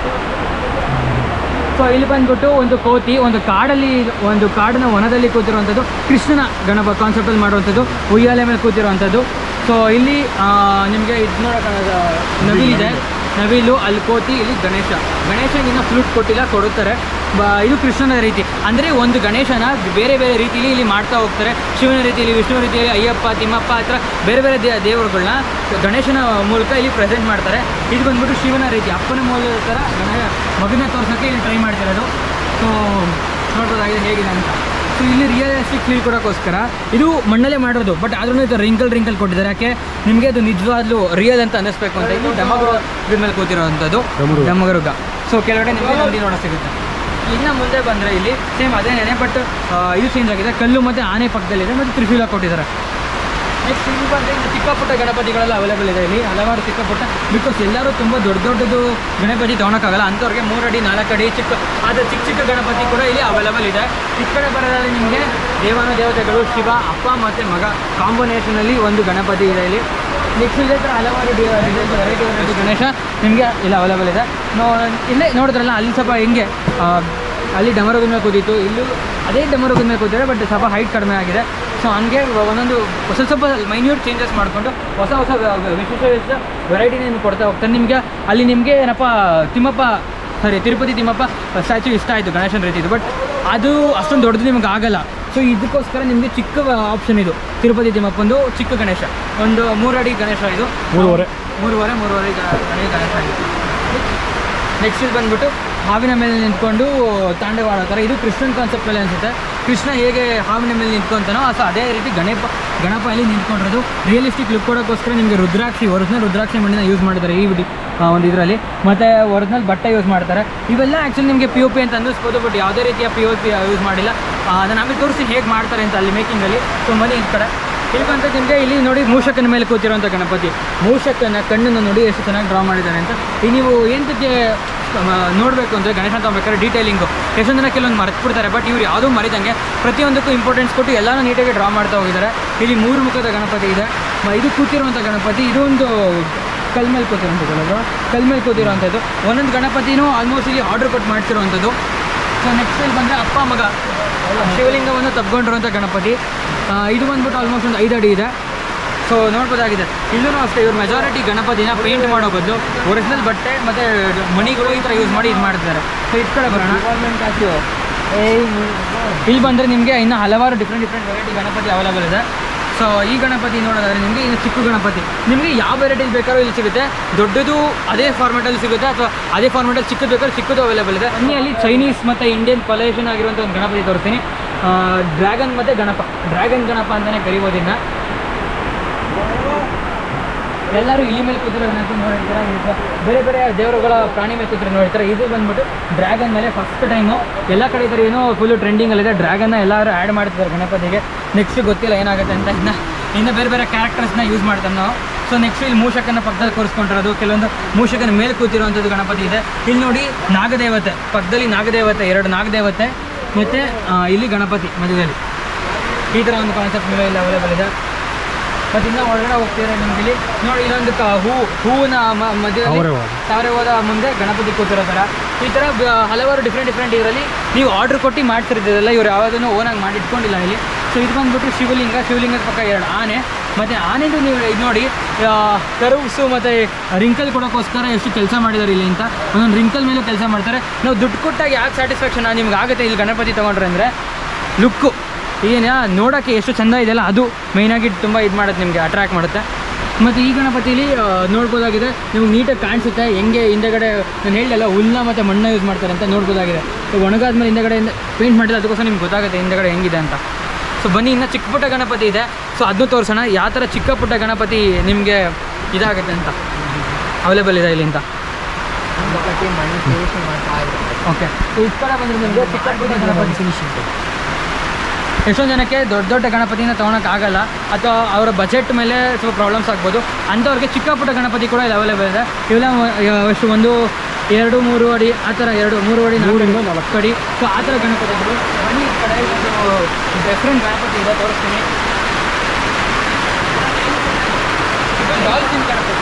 S1: ಸೊ ಇಲ್ಲಿ ಬಂದ್ಬಿಟ್ಟು ಒಂದು ಕೋತಿ ಒಂದು ಕಾಡಲ್ಲಿ ಒಂದು ಕಾಡಿನ ವನದಲ್ಲಿ ಕೂತಿರುವಂಥದ್ದು ಕೃಷ್ಣನ ಗಣಪ ಕಾನ್ಸೆಪ್ಟಲ್ಲಿ ಮಾಡುವಂಥದ್ದು ಉಯ್ಯಾಲೆ ಮೇಲೆ ಕೂತಿರುವಂಥದ್ದು ಸೊ ಇಲ್ಲಿ ನಿಮಗೆ ಇದು ನೋಡೋಕ್ಕಾಗದ ನವಿಲಿದೆ ನವಿಲು ಅಲ್ಲಿ ಕೋತಿ ಇಲ್ಲಿ ಗಣೇಶ ಗಣೇಶನಿಗೆ ಇನ್ನೂ ಫ್ಲೂಟ್ ಕೊಟ್ಟಿಲ್ಲ ಕೊಡುತ್ತಾರೆ ಬ ಇದು ಕೃಷ್ಣನ ರೀತಿ ಅಂದರೆ ಒಂದು ಗಣೇಶನ ಬೇರೆ ಬೇರೆ ರೀತಿಯಲ್ಲಿ ಇಲ್ಲಿ ಮಾಡ್ತಾ ಹೋಗ್ತಾರೆ ಶಿವನ ರೀತಿಯಲ್ಲಿ ವಿಷ್ಣು ರೀತಿಯಲ್ಲಿ ಅಯ್ಯಪ್ಪ ತಿಮ್ಮಪ್ಪ ಆ ಥರ ಬೇರೆ ಬೇರೆ ದೇ ದೇವರುಗಳನ್ನ ಗಣೇಶನ ಮೂಲಕ ಇಲ್ಲಿ ಪ್ರೆಸೆಂಟ್ ಮಾಡ್ತಾರೆ ಇದು ಬಂದ್ಬಿಟ್ಟು ಶಿವನ ರೀತಿ ಅಪ್ಪನ ಮೂಲದ ಥರ ಗಣ ಮಗನ ತೋರ್ಸೋಕ್ಕೆ ಇಲ್ಲಿ ಟ್ರೈ ಮಾಡ್ತಿರೋದು ಸೊ ನೋಡ್ಬೋದಾಗಿದೆ ಹೇಗಿದೆ ಅಂತ ಸೊ ಇಲ್ಲಿ ರಿಯಲಿಸ್ಟಿಕ್ ಫೀಲ್ ಕೊಡೋಕ್ಕೋಸ್ಕರ ಇದು ಮಣ್ಣಲ್ಲೇ ಮಾಡೋದು ಬಟ್ ಆದ್ರೂ ಇದು ರಿಂಕಲ್ ರಿಂಕಲ್ ಕೊಟ್ಟಿದ್ದಾರೆ ಯಾಕೆ ನಿಮಗೆ ಅದು ನಿಜವಾಗ್ಲೂ ರಿಯಲ್ ಅಂತ ಅನ್ನಿಸ್ಬೇಕು ಅಂತ ಇದು ಡಮಗರು ಇದ್ರ ಮೇಲೆ ಕೂತಿರೋವಂಥದ್ದು
S2: ಡಮರುಗ.
S1: ಡಮಗರುಗ ಸೊ ಕೆಳಗಡೆ ನಿಮಗೆ ನಂದಿ ನೋಡ ಸಿಗುತ್ತೆ ಇನ್ನು ಮುಂದೆ ಬಂದರೆ ಇಲ್ಲಿ ಸೇಮ್ ಅದೇನೇ ಬಟ್ ಇದು ಚೇಂಜ್ ಆಗಿದೆ ಕಲ್ಲು ಮತ್ತು ಆನೆ ಪಕ್ಕದಲ್ಲಿದೆ ಮತ್ತು ತ್ರಿಶೂಲ ಕೊಟ್ಟಿದ್ದಾರೆ ನೆಕ್ಸ್ಟ್ ಇಲ್ಲಿ ಬಂದರೆ ಇನ್ನು ಚಿಕ್ಕ ಪುಟ್ಟ ಗಣಪತಿಗಳೆಲ್ಲ ಅವೈಲೇಬಲ್ ಇದೆ ಇಲ್ಲಿ ಹಲವಾರು ಚಿಕ್ಕ ಪುಟ್ಟ ಬಿಕಾಸ್ ಎಲ್ಲರೂ ತುಂಬ ದೊಡ್ಡ ದೊಡ್ಡದು ಗಣಪತಿ ತೊಗೊಳಕ್ಕಾಗಲ್ಲ ಅಂಥವ್ರಿಗೆ ಮೂರು ಅಡಿ ನಾಲ್ಕು ಅಡಿ ಚಿಕ್ಕ ಆದರೆ ಚಿಕ್ಕ ಚಿಕ್ಕ ಗಣಪತಿ ಕೂಡ ಇಲ್ಲಿ ಅವೈಲೇಬಲ್ ಇದೆ ಈ ಕಡೆ ಬರೋದಾದ್ರೆ ನಿಮಗೆ ದೇವಾನ ದೇವತೆಗಳು ಶಿವ ಅಪ್ಪ ಮತ್ತು ಮಗ ಕಾಂಬಿನೇಷನಲ್ಲಿ ಒಂದು ಗಣಪತಿ ಇದೆ ಇಲ್ಲಿ ನೆಕ್ಸ್ಟ್ ಇದೇ ಥರ ಹಲವಾರು ವೆರೈಟಿ ಗಣೇಶ ನಿಮಗೆ ಇಲ್ಲಿ ಅವೈಲೇಬಲ್ ಇದೆ ನೋ ಇಲ್ಲೇ ನೋಡಿದ್ರಲ್ಲ ಅಲ್ಲಿ ಸ್ವಲ್ಪ ಹೆಂಗೆ ಆ, ಅಲ್ಲಿ ಡಮರುಗದ ಮೇಲೆ ಕೂತಿತ್ತು ಇಲ್ಲೂ ಅದೇ ಡಮರುಗದ ಮೇಲೆ ಕೂತಿದೆ ಬಟ್ ಸ್ವಲ್ಪ ಹೈಟ್ ಕಡಿಮೆ ಆಗಿದೆ ಸೊ ಹಂಗೆ ಒಂದೊಂದು ಸ್ವಲ್ಪ ಸ್ವಲ್ಪ ಮೈನ್ಯೂಟ್ ಚೇಂಜಸ್ ಮಾಡಿಕೊಂಡು ಹೊಸ ಹೊಸ ವ- ವಿಶೇಷ ವಿಶೇಷ ವೆರೈಟಿನ ನಿಮ್ಗೆ ಕೊಡ್ತಾ ಹೋಗ್ತಾರೆ ನಿಮಗೆ ಅಲ್ಲಿ ನಿಮಗೆ ಏನಪ್ಪ ತಿಮ್ಮಪ್ಪ ಸಾರಿ ತಿರುಪತಿ ತಿಮ್ಮಪ್ಪ ಸ್ಟ್ಯಾಚು ಇಷ್ಟ ಆಯಿತು ಗಣೇಶನ ರೀತಿದು ಬಟ್ ಅದು ಅಷ್ಟೊಂದು ದೊಡ್ಡದು ನಿಮ್ಗೆ ಆಗಲ್ಲ ಸೊ ಇದಕ್ಕೋಸ್ಕರ ನಿಮಗೆ ಚಿಕ್ಕ ಆಪ್ಷನ್ ಇದು ತಿರುಪತಿ ತಿಮ್ಮಪ್ಪಂದು ಚಿಕ್ಕ ಗಣೇಶ ಒಂದು ಮೂರು ಅಡಿ ಗಣೇಶ ಇದು
S2: ಮೂರುವರೆ.
S1: ಮೂರುವರೆ ಮೂರುವರೆ ಗ- ಅಡಿ ಗಣೇಶ ಇದು ನೆಕ್ಸ್ಟ್ ಇದು ಬಂದ್ಬಿಟ್ಟು ಹಾವಿನ ಮೇಲೆ ನಿಂತ್ಕೊಂಡು ತಾಂಡವ ಆಡೋ ಥರ ಇದು ಕೃಷ್ಣನ್ ಕಾನ್ಸೆಪ್ಟಲ್ಲಿ ಅನಿಸುತ್ತೆ ಕೃಷ್ಣ ಹೇಗೆ ಹಾವಿನ ಮೇಲೆ ನಿಂತ್ಕೊಂತಾನೋ ಸೊ ಅದೇ ರೀತಿ ಗಣಪ ಗಣಪ ಅಲ್ಲಿ ನಿಂತ್ಕೊಂಡಿರೋದು ರಿಯಲಿಸ್ಟಿಕ್ ಲುಕ್ ಕೊಡೋಕ್ಕೋಸ್ಕರ ನಿಮಗೆ ರುದ್ರಾಕ್ಷಿ ಒರಿಜಿನಲ್ ರುದ್ರಾಕ್ಷಿ ಮಣ್ಣಿನ ಯೂಸ್ ಮಾಡಿದ್ದಾರೆ ಈ ವಿಡಿ ಆ, ಒಂದು ಇದರಲ್ಲಿ ಮತ್ತು ಒರಿಜಿನಲ್ ಬಟ್ಟೆ ಯೂಸ್ ಮಾಡ್ತಾರೆ ಇವೆಲ್ಲ ಆ್ಯಕ್ಚುಲಿ ನಿಮಗೆ ಪಿ ಒ ಪಿ ಅಂತ ಅನ್ನಿಸ್ಬೋದು ಬಟ್ ಯಾವುದೇ ರೀತಿಯ ಪಿ ಒ ಪಿ ಯೂಸ್ ಮಾಡಿಲ್ಲ ನಾನು ಆಮೇಲೆ ತೋರಿಸಿ ಹೇಗೆ ಮಾಡ್ತಾರೆ ಅಂತ ಅಲ್ಲಿ ಮೇಕಿಂಗಲ್ಲಿ ಸೊ ಮನೆ ಈ ಕಡೆ ಇಲ್ಲಿ ಬಂದ ನಿಮಗೆ ಇಲ್ಲಿ ನೋಡಿ ಮೂಷಕನ ಮೇಲೆ ಕೂತಿರುವಂಥ ಗಣಪತಿ ಮೂಷಕನ ಕಣ್ಣನ್ನು ನೋಡಿ ಎಷ್ಟು ಚೆನ್ನಾಗಿ ಡ್ರಾ ಮಾಡಿದ್ದಾರೆ ಅಂತ ಈಗ ನೀವು ಏನಕ್ಕೆ ನೋಡಬೇಕು ಅಂದರೆ ಗಣೇಶ ತಗೋಬೇಕಾದ್ರೆ ಡೀಟೇಲಿಂಗು ಎಷ್ಟೊಂದು ಜನ ಕೆಲವೊಂದು ಮರೆತುಬಿಡ್ತಾರೆ ಬಟ್ ಇವ್ರು ಯಾವುದೂ ಮರಿದಂಗೆ ಪ್ರತಿಯೊಂದಕ್ಕೂ ಇಂಪಾರ್ಟೆನ್ಸ್ ಕೊಟ್ಟು ಎಲ್ಲನೂ ನೀಟಾಗಿ ಡ್ರಾ ಮಾಡ್ತಾ ಹೋಗಿದ್ದಾರೆ ಇಲ್ಲಿ ಮೂರು ಮುಖದ ಗಣಪತಿ ಇದೆ ಮ- ಇದು ಕೂತಿರುವಂಥ ಗಣಪತಿ ಇದೊಂದು ಕಲ್ ಮೇಲೆ ಕೂತಿರೋಂಥದ್ದು ಕಲ್ ಮೇಲೆ ಕೂತಿರೋವಂಥದ್ದು ಒಂದೊಂದು ಗಣಪತಿನೂ ಆಲ್ಮೋಸ್ಟ್ ಇಲ್ಲಿ ಆರ್ಡರ್ ಕೊಟ್ಟು ಮಾಡ್ತಿರುವಂಥದ್ದು ಸೊ ನೆಕ್ಸ್ಟ್ ಇಲ್ಲಿ ಬಂದರೆ ಅಪ್ಪ ಮಗ ಶಿವಲಿಂಗವನ್ನು ತಬ್ಕೊಂಡಿರುವಂಥ ಗಣಪತಿ ಆ, ಇದು ಬಂದ್ಬಿಟ್ಟು ಆಲ್ಮೋಸ್ಟ್ ಒಂದು ಐದು ಅಡಿ ಇದೆ ಸೊ ನೋಡ್ಬೋದಾಗಿದೆ ಇಲ್ಲೂ ಅಷ್ಟೇ ಇವ್ರು ಮೆಜಾರಿಟಿ ಗಣಪತಿನ ಪೇಂಟ್ ಮಾಡೋ ಬದಲು ಒರಿಜಿನಲ್ ಬಟ್ಟೆ ಮತ್ತು ಮಣಿಗಳು ಈ ಥರ ಯೂಸ್ ಮಾಡಿ ಇದು ಮಾಡ್ತಿದ್ದಾರೆ ಸೊ ಇದು ಕಡೆ ಬರೋಣ ಇಲ್ಲಿ ಬಂದರೆ ನಿಮಗೆ ಇನ್ನು ಹಲವಾರು different different variety Ganapati available ಇದೆ ಸೊ ಈ ಗಣಪತಿ ನೋಡೋದಾದ್ರೆ ನಿಮಗೆ ಇನ್ನು ಚಿಕ್ಕ ಗಣಪತಿ ನಿಮಗೆ ಯಾವ ವೆರೈಟಿ ಬೇಕಾದ್ರೂ ಇಲ್ಲಿ ಸಿಗುತ್ತೆ ದೊಡ್ಡದು ಅದೇ ಫಾರ್ಮೆಟಲ್ಲಿ ಸಿಗುತ್ತೆ ಅಥವಾ ಅದೇ ಫಾರ್ಮೆಟಲ್ಲಿ ಚಿಕ್ಕದು ಬೇಕಾದ್ರೆ ಚಿಕ್ಕದು ಅವೈಲೇಬಲ್ ಇದೆ ಬನ್ನಿ ಅಲ್ಲಿ ಚೈನೀಸ್ ಮತ್ತು ಇಂಡಿಯನ್ ಕೊಲೇಷನ್ ಆಗಿರುವಂಥ ಒಂದು ಗಣಪತಿ ತೋರಿಸ್ತೀನಿ ಡ್ರ್ಯಾಗನ್ ಮತ್ತು ಗಣಪ ಡ್ರ್ಯಾಗನ್ ಗಣಪ ಅಂತಲೇ ಕರಿಬೋದು ಇನ್ನು ಎಲ್ಲರೂ ಇಲಿ ಮೇಲೆ ಕೂತಿರೋ ಗಣಪತಿ ನೋಡಿರ್ತಾರೆ ಇದು ಬೇರೆ ಬೇರೆ ದೇವರುಗಳ ಪ್ರಾಣಿ ಮೇಲೆ ಕೂತಿರೋ ನೋಡಿರ್ತಾರೆ ಇದು ಬಂದ್ಬಿಟ್ಟು ಡ್ರ್ಯಾಗನ್ ಮೇಲೆ ಫಸ್ಟ್ ಟೈಮು ಎಲ್ಲ ಕಡೆ ಇದ್ದಾರೆ ಏನೋ ಫುಲ್ಲು ಟ್ರೆಂಡಿಂಗಲ್ಲಿದೆ ಡ್ರ್ಯಾಗನ್ನ ಎಲ್ಲರೂ ಆ್ಯಡ್ ಮಾಡ್ತಿದ್ದಾರೆ ಗಣಪತಿಗೆ ನೆಕ್ಸ್ಟ್ ಗೊತ್ತಿಲ್ಲ ಏನಾಗುತ್ತೆ ಅಂತ ಇನ್ನು ಇನ್ನು ಬೇರೆ ಬೇರೆ ಕ್ಯಾರೆಕ್ಟರ್ಸ್ನ ಯೂಸ್ ಮಾಡ್ತಾರೆ ನಾವು ಸೊ ನೆಕ್ಸ್ಟ್ ಇಲ್ಲಿ ಮೂಷಕನ ಪಕ್ಕದಲ್ಲಿ ಕೂರಿಸ್ಕೊಂಡಿರೋದು ಕೆಲವೊಂದು ಮೂಷಕನ ಮೇಲೆ ಕೂತಿರುವಂಥದ್ದು ಗಣಪತಿ ಇದೆ ಇಲ್ಲಿ ನೋಡಿ ನಾಗದೇವತೆ ಪಕ್ಕದಲ್ಲಿ ನಾಗದೇವತೆ ಎರಡು ನಾಗದೇವತೆ ಮತ್ತು ಇಲ್ಲಿ ಗಣಪತಿ ಮಧ್ಯದಲ್ಲಿ ಈ ಥರ ಒಂದು ಕಾನ್ಸೆಪ್ಟ್ ಮೇಲೆ ಇಲ್ಲಿ ಅವೈಲೇಬಲ್ ಇದೆ ಮತ್ತು ಇನ್ನೂ ಒಳಗಡೆ ಹೋಗ್ತಿದ್ರೆ ನಿಮ್ಗೆ ಇಲ್ಲಿ ನೋಡಿ ಇಲ್ಲೊಂದು ಕ ಹೂ ಹೂವಿನ ಮ- ಮಧ್ಯದಲ್ಲಿ
S2: ತಾವರೆ ಹೋದ.
S1: ತಾವರೆ ಹೋದ ಮುಂದೆ ಗಣಪತಿ ಕೂತಿರೋ ಥರ ಈ ಥರ ಬ- ಹಲವಾರು ಡಿಫ್ರೆಂಟ್ ಡಿಫ್ರೆಂಟ್ ಇದರಲ್ಲಿ ನೀವು ಆರ್ಡ್ರ್ ಕೊಟ್ಟು ಮಾಡ್ತಿರ್ತಿರಲ್ಲ ಇವ್ರು ಯಾವುದನ್ನು ಓನಾಗಿ ಮಾಡಿ ಇಟ್ಕೊಂಡಿಲ್ಲ ಇಲ್ಲಿ ಸೊ ಇದು ಬಂದ್ಬಿಟ್ಟು ಶಿವಲಿಂಗ ಶಿವಲಿಂಗದ ಪಕ್ಕ ಎರಡು ಆನೆ ಮತ್ತು ಆನೆದು ನೀವು ಇದು ನೋಡಿ ಕರ್ವ್ಸು ಮತ್ತು ರಿಂಕಲ್ ಕೊಡೋಕ್ಕೋಸ್ಕರ ಎಷ್ಟು ಕೆಲಸ ಮಾಡಿದ್ದಾರೆ ಇಲ್ಲಿ ಅಂತ ಒಂದೊಂದು ರಿಂಕಲ್ ಮೇಲೆ ಕೆಲಸ ಮಾಡ್ತಾರೆ ನಾವು ದುಡ್ಡು ಕೊಟ್ಟಾಗ ಯಾಕೆ ಸ್ಯಾಟಿಸ್ಫ್ಯಾಕ್ಷನ್ ನಿಮ್ಗೆ ಆಗುತ್ತೆ ಇಲ್ಲಿ ಗಣಪತಿ ತೊಗೊಂಡ್ರೆ ಅಂದರೆ ಲುಕ್ಕು ಏನು ನೋಡೋಕ್ಕೆ ಎಷ್ಟು ಚೆಂದ ಇದೆಯಲ್ಲ ಅದು ಮೇಯ್ನಾಗಿ ತುಂಬ ಇದು ಮಾಡುತ್ತೆ ನಿಮಗೆ ಅಟ್ರ್ಯಾಕ್ಟ್ ಮಾಡುತ್ತೆ ಮತ್ತು ಈ ಗಣಪತಿಲಿ ಆ, ನೋಡ್ಬೋದಾಗಿದೆ ನಿಮ್ಗೆ ನೀಟಾಗಿ ಕಾಣಿಸುತ್ತೆ ಹೆಂಗೆ ಹಿಂದೆಗಡೆ ನಾನು ಹೇಳಿಲ್ಲ ಹುಲ್ಲ ಮತ್ತು ಮಣ್ಣ ಯೂಸ್ ಮಾಡ್ತಾರೆ ಅಂತ ನೋಡ್ಬೋದಾಗಿದೆ ಈಗ ಒಣಗಾದ್ಮೇಲೆ ಹಿಂದೆಗಡೆ ಪೇಂಟ್ ಮಾಡಿದ್ರೆ ಅದಕ್ಕೋಸ್ಕರ ನಿಮ್ಗೆ ಗೊತ್ತಾಗುತ್ತೆ ಹಿಂದೆಗಡೆ ಹೆಂಗಿದೆ ಅಂತ ಸೊ ಬನ್ನಿ ಇನ್ನು ಚಿಕ್ಕ ಪುಟ್ಟ ಗಣಪತಿ ಇದೆ ಸೊ ಅದನ್ನು ತೋರಿಸೋಣ ಯಾವ ಥರ ಚಿಕ್ಕ ಪುಟ್ಟ ಗಣಪತಿ ನಿಮಗೆ ಇದಾಗುತ್ತೆ ಅಂತ ಅವೈಲೇಬಲ್ ಇದೆ ಇಲ್ಲಿ ಅಂತ
S3: ಗಣಪತಿ ಮಣ್ಣು ಫಿನಿಶಿಂಗ್ ಮಾಡ್ತಾ ಇದ್ದಾರೆ
S1: ಓಕೆ ಈ ಕಡೆ ಬಂದರೆ ನಿಮಗೆ ಚಿಕ್ಕ ಪುಟ್ಟ ಗಣಪತಿ
S3: ಫಿನಿಶಿಂಗ್
S1: ಎಷ್ಟೊಂದು ಜನಕ್ಕೆ ದೊಡ್ಡ ದೊಡ್ಡ ಗಣಪತಿನ ತೊಗೊಳಕ್ಕಾಗಲ್ಲ ಅಥವಾ ಅವರ ಬಜೆಟ್ ಮೇಲೆ ಸ್ವಲ್ಪ ಪ್ರಾಬ್ಲಮ್ಸ್ ಆಗ್ಬೋದು ಅಂಥವ್ರಿಗೆ ಚಿಕ್ಕ ಪುಟ್ಟ ಗಣಪತಿ ಕೂಡ ಇಲ್ಲಿ ಅವೈಲೇಬಲ್ ಇದೆ ಇವೆಲ್ಲ ವ- ಎಷ್ಟು ಒಂದು ಎರಡು ಮೂರು ಅಡಿ ಆ ಥರ ಎರಡು ಮೂರು ಅಡಿ ನಾಲ್ಕು ಅಡಿ, ನಾಲ್ಕು ಅಡಿ ಸೊ ಆ ಥರ ಗಣಪತಿಗಳು ಬನ್ನಿ ಈ ಕಡೆ ಒಂದು ಡಿಫ್ರೆಂಟ್ ಗಣಪತಿ ಇದೆ ತೋರಿಸ್ತೀನಿ ಡಾಲ್ಫಿನ್ ಗಣಪತಿ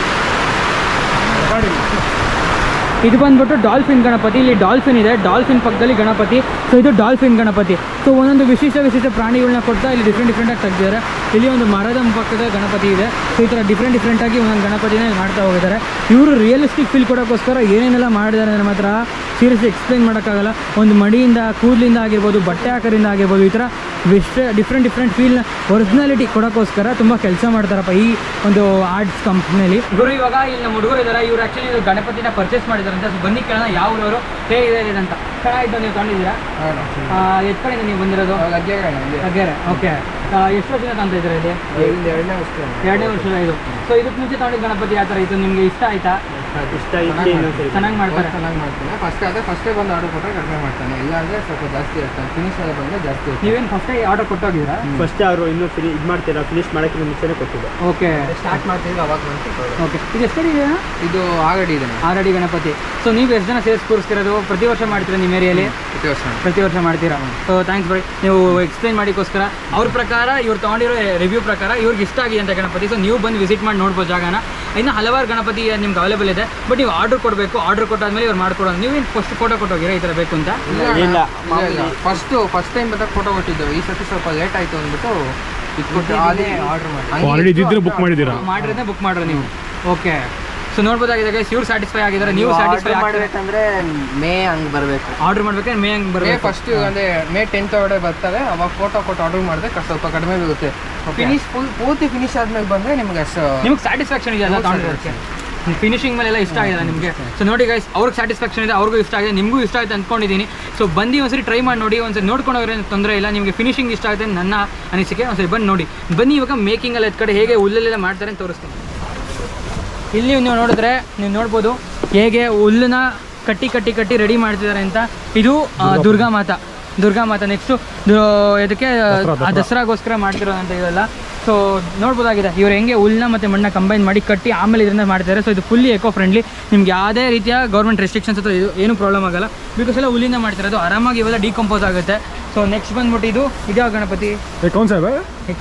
S1: ಇದು ಬಂದ್ಬಿಟ್ಟು ಡಾಲ್ಫಿನ್ ಗಣಪತಿ ಇಲ್ಲಿ ಡಾಲ್ಫಿನ್ ಇದೆ ಡಾಲ್ಫಿನ್ ಪಕ್ಕದಲ್ಲಿ ಗಣಪತಿ ಸೊ ಇದು ಡಾಲ್ಫಿನ್ ಗಣಪತಿ ಸೊ ಒಂದೊಂದು ವಿಶಿಷ್ಟ ವಿಶಿಷ್ಟ ಪ್ರಾಣಿಗಳನ್ನ ಕೊಡ್ತಾ ಇಲ್ಲಿ ಡಿಫ್ರೆಂಟ್ ಡಿಫ್ರೆಂಟಾಗಿ ತೆಗ್ದಿದ್ದಾರೆ ಇಲ್ಲಿ ಒಂದು ಮರದ ಪಕ್ಕದ ಗಣಪತಿ ಇದೆ ಸೊ ಈ ಥರ ಡಿಫ್ರೆಂಟ್ ಡಿಫ್ರೆಂಟಾಗಿ ಒಂದೊಂದು ಗಣಪತಿನ ಇಲ್ಲಿ ಮಾಡ್ತಾ ಹೋಗಿದ್ದಾರೆ ಇವರು ರಿಯಲಿಸ್ಟಿಕ್ ಫೀಲ್ ಕೊಡೋಕ್ಕೋಸ್ಕರ ಏನೇನೆಲ್ಲ ಮಾಡಿದ್ದಾರೆ ನಮ್ಮ ಹತ್ರ ಸೀರಿಯಸ್ಲಿ ಎಕ್ಸ್ಪ್ಲೈನ್ ಮಾಡೋಕ್ಕಾಗಲ್ಲ ಒಂದು ಮಡಿಯಿಂದ ಕೂದಲಿಂದ ಆಗಿರ್ಬೋದು ಬಟ್ಟೆ ಹಾಕೋರಿಂದ ಆಗಿರ್ಬೋದು ಈ ಥರ ವಿಶ್ವ ಡಿಫ್ರೆಂಟ್ ಡಿಫ್ರೆಂಟ್ ಫೀಲ್ನ ಒರಿಜಿನಾಲಿಟಿ ಕೊಡೋಕ್ಕೋಸ್ಕರ ತುಂಬ ಕೆಲಸ ಮಾಡ್ತಾರಪ್ಪ ಈ ಒಂದು ಆರ್ಟ್ಸ್ ಕಂಪ್ನಿಯಲ್ಲಿ ಗುರು ಇವಾಗ ಇಲ್ಲಿ ನಮ್ಮ ಹುಡುಗರು ಇದ್ದಾರೆ ಇವ್ರು ಆ್ಯಕ್ಚುಲಿ ಗಣಪತಿನ ಪರ್ಚೇಸ್ ಮಾಡಿದ್ದಾರೆ ಅಂತ ಸೊ ಬನ್ನಿ ಕೇಳೋಣ ಯಾವ ಊರವರು ಹೇಗಿದೆ ಇದೆ ಅಂತ ಚೆನ್ನಾಗಿದ್ದು ನೀವು ತಗೊಂಡಿದ್ದೀರಾ ಎಷ್ಟು ಕಡೆಯಿಂದ ನೀವು ಬಂದಿರೋದು ಅಗ್ಗೆರೆ ಓಕೆ ಎಷ್ಟು ವರ್ಷದಿಂದ ತಂತ ಇದ್ದೀರಾ ಇಲ್ಲಿ
S3: ಎರಡನೇ ವಸ್ತು
S1: ಎರಡನೇ ವರ್ಷದ ಇದು ಸೊ ಇದಕ್ಕೆ ಮುಂಚೆ ತಗೊಂಡಿದ್ದು ಗಣಪತಿ ಯಾವ ಥರ ಇತ್ತು ನಿಮಗೆ ಇಷ್ಟ ಆಯ್ತಾ
S2: ಇಷ್ಟ
S1: ಚೆನ್ನಾಗಿ ಮಾಡ್ತಾರೆ
S3: ಚೆನ್ನಾಗಿ ಮಾಡ್ತಾನೆ ಫಸ್ಟ್ ಆದರೆ ಫಸ್ಟೇ ಬಂದು ಆರ್ಡರ್ ಕೊಟ್ಟರೆ ಕಡಿಮೆ ಮಾಡ್ತಾನೆ ಇಲ್ಲ ಅಂದರೆ ಸ್ವಲ್ಪ ಜಾಸ್ತಿ ಇರ್ತಾನೆ ಫಿನಿಶ್ ಎಲ್ಲ ಬಂದರೆ ಜಾಸ್ತಿ ಇರ್ತಾನೆ
S1: ನೀವೇನು ಫಸ್ಟೇ ಆರ್ಡರ್ ಕೊಟ್ಟೋಗಿದ್ದೀರಾ
S2: ಫಸ್ಟ್ ಅವರು ಇನ್ನೂ ಫಿನಿ ಇದು ಮಾಡ್ತೀರಾ ಫಿನಿಶ್ ಮಾಡೋಕ್ಕೆ ಮುಂಚೆನೇ ಕೊಟ್ಟಿದ್ದೆ
S1: ಓಕೆ
S3: ಸ್ಟಾರ್ಟ್ ಮಾಡ್ತೀವಿ ಅವಾಗ ಬಂತು ತಗೊಳ್ಳೋದು.
S1: ಓಕೆ ಇದು ಎಷ್ಟು ಕಡೆ ಇದೆಯಾ
S3: ಇದು ಆಗಡಿ ಇದೆ
S1: ಆರಡಿ ಗಣಪತಿ ಸೊ ನೀವು ಎಷ್ಟು ಜನ ಸೇರಿಸಿ ಕೂರಿಸ್ತಿರೋದು ಪ್ರತಿ ವರ್ಷ ಮಾಡ್ತೀರಾ ನಿಮ್ಮ ಏರಿಯಲ್ಲಿ
S3: ಪ್ರತಿ ವರ್ಷ
S1: ಪ್ರತಿ ವರ್ಷ ಮಾಡ್ತೀರಾ ಸೊ ಥ್ಯಾಂಕ್ಸ್ ಬೈ ನೀವು ಎಕ್ಸ್ಪ್ಲೈನ್ ಮಾಡಿಕೋಸ್ಕರ ಅವ್ರ ಪ್ರಕಾರ ಇವ್ರು ತೊಗೊಂಡಿರೋ ರಿವ್ಯೂ ಪ್ರಕಾರ ಇವ್ರಿಗೆ ಇಷ್ಟ ಆಗಿದೆ ಅಂತ ಗಣಪತಿ ಸೊ ನೀವು ಬಂದು ವಿಸಿಟ್ ಮಾಡಿ ನೋಡ್ಬೋದು ಜಾಗನ ಇನ್ನು ಹಲವಾರು ಗಣಪತಿ ನಿಮ್ಗೆ ಅವೈಲೇಬಲ್ ಇದೆ ಬಟ್ ನೀವು ಆರ್ಡರ್ ಕೊಡಬೇಕು ಆರ್ಡರ್ ಕೊಟ್ಟಾದ್ಮೇಲೆ ಇವ್ರು ಮಾಡ್ಕೊಡೋದು ನೀವೇನು ಫಸ್ಟ್ ಫೋಟೋ ಕೊಟ್ಟೋಗಿರಾ ಈ ಥರ ಬೇಕು ಅಂತ
S3: ಇಲ್ಲ ಫಸ್ಟು ಫಸ್ಟ್ ಟೈಮ್ ಬಂದಾಗ ಫೋಟೋ ಕೊಟ್ಟಿದ್ದೆವು ಈ ಸತಿ ಸ್ವಲ್ಪ ಲೇಟ್ ಆಯಿತು ಅಂದ್ಬಿಟ್ಟು ಇಟ್ಬಿಟ್ಟು ಅದೇ ಆರ್ಡರ್ ಮಾಡಿ
S2: ಆಲ್ರೆಡಿ ಇದ್ದಿದ್ರೆ ಬುಕ್ ಮಾಡಿದ್ದೀರಾ
S1: ಮಾಡಿರೋದೇ ಬುಕ್ ಮಾಡ್ರಿ ನೀವು ಓಕೆ ಸೊ ನೋಡ್ಬೋದಾಗಿದೆ ಗೈಸ್ ಇವ್ರು ಸ್ಯಾಟಿಸ್ಫೈ ಆಗಿದ್ದಾರೆ ನೀವು ಸ್ಯಾಟಿಸ್ಫೈ
S3: ಮಾಡ್ಬೇಕಂದ್ರೆ ಮೇ ಹಂಗೆ ಬರಬೇಕು
S1: ಆರ್ಡರ್ ಮಾಡ್ಬೇಕಾದ್ರೆ ಮೇ ಹಂಗೆ
S3: ಮೇ
S1: ಬರಬೇಕು
S3: ಫಸ್ಟ್ ಅಂದ್ರೆ ಮೇ ಟೆಂತ್ ಒಳಗಡೆ ಬರ್ತವೆ ಅವಾಗ ಫೋಟೋ ಕೊಟ್ಟು ಆರ್ಡರ್ ಮಾಡಿದ್ರೆ ಕ- ಸ್ವಲ್ಪ ಕಡಿಮೆ ಬೀಳುತ್ತೆ ಫಿನಿಶ್ ಫುಲ್ ಪೂರ್ತಿ ಫಿನಿಶ್ ಆದ್ಮೇಲೆ ಬಂದ್ರೆ ನಿಮ್ಗೆ ಅಷ್ಟು
S1: ನಿಮ್ಗೆ ಸ್ಯಾಟಿಸ್ಫ್ಯಾಕ್ಷನ್ ಇದೆ ಅಲ್ಲ ತಗೊಂಡಿರೋದಕ್ಕೆ ಫಿನಿಶಿಂಗ್ ಮೇಲೆಲ್ಲ ಇಷ್ಟ ಆಗಿದೆ ನಿಮಗೆ ಸೊ ನೋಡಿ ಗೈಸ್ ಅವ್ರಿಗೆ ಸ್ಯಾಟಿಸ್ಫ್ಯಾಕ್ಷನ್ ಇದೆ ಅವ್ರಿಗೂ ಇಷ್ಟ ಆಗಿದೆ ನಿಮಗೂ ಇಷ್ಟ ಆಯ್ತು ಅಂದ್ಕೊಂಡಿದ್ದೀನಿ ಸೊ ಬಂದು ಒಂದ್ಸರಿ ಟ್ರೈ ಮಾಡಿ ನೋಡಿ ಒಂದ್ಸರಿ ನೋಡ್ಕೊಂಡು ಹೋಗ್ರೆ ತೊಂದರೆ ಇಲ್ಲ ನಿಮಗೆ ಫಿನಿಶಿಂಗ್ ಇಷ್ಟ ಆಗುತ್ತೆ ಅಂತ ನನ್ನ ಅನಿಸಿಕೆ ಒಂದ್ಸರಿ ಬಂದು ನೋಡಿ ಬನ್ನಿ ಇವಾಗ ಮೇಕಿಂಗಲ್ಲಿ ಎತ್ ಕಡೆ ಹೇಗೆ ಹುಲ್ಲಲ್ಲೆಲ್ಲ ಮಾಡ್ತಾರೆ ಅಂತ ತೋರಿಸ್ತೀನಿ ಇಲ್ಲಿ ನೀವು ನೋಡಿದ್ರೆ ನೀವು ನೋಡ್ಬೋದು ಹೇಗೆ ಹುಲ್ಲನ್ನ ಕಟ್ಟಿ ಕಟ್ಟಿ ಕಟ್ಟಿ ರೆಡಿ ಮಾಡ್ತಿದ್ದಾರೆ ಅಂತ ಇದು ಆ, ದುರ್ಗಾ ಮಾತಾ ದುರ್ಗಾ ಮಾತಾ ನೆಕ್ಸ್ಟು ಇದಕ್ಕೆ ಆ ದಸರಾಗೋಸ್ಕರ ಮಾಡ್ತಿರೋದಂತ ಇದೆಲ್ಲ ಸೊ ನೋಡ್ಬೋದಾಗಿದೆ ಇವ್ರು ಹೆಂಗೆ ಹುಲ್ಲನ್ನ ಮತ್ತು ಮಣ್ಣ ಕಂಬೈನ್ ಮಾಡಿ ಕಟ್ಟಿ ಆಮೇಲೆ ಇದರಿಂದ ಮಾಡ್ತಾರೆ ಸೊ ಇದು ಫುಲ್ಲಿ ಎಕೋ ಫ್ರೆಂಡ್ಲಿ ನಿಮ್ಗೆ ಯಾವುದೇ ರೀತಿಯ ಗೌರ್ಮೆಂಟ್ ರೆಸ್ಟ್ರಿಕ್ಷನ್ಸ್ ಅಥವಾ ಇದು ಏನು ಪ್ರಾಬ್ಲಮ್ ಆಗಲ್ಲ ಬಿಕಾಸ್ ಎಲ್ಲ ಹುಲ್ಲಿಂದ ಮಾಡ್ತಿರೋದು ಆರಾಮಾಗಿ ಇವೆಲ್ಲ ಡಿಕಂಪೋಸ್ ಆಗುತ್ತೆ ಸೊ ನೆಕ್ಸ್ಟ್ ಬಂದ್ಬಿಟ್ಟು ಇದು ಇದ್ಯಾವ ಗಣಪತಿ
S2: ये कौन सा है भाई?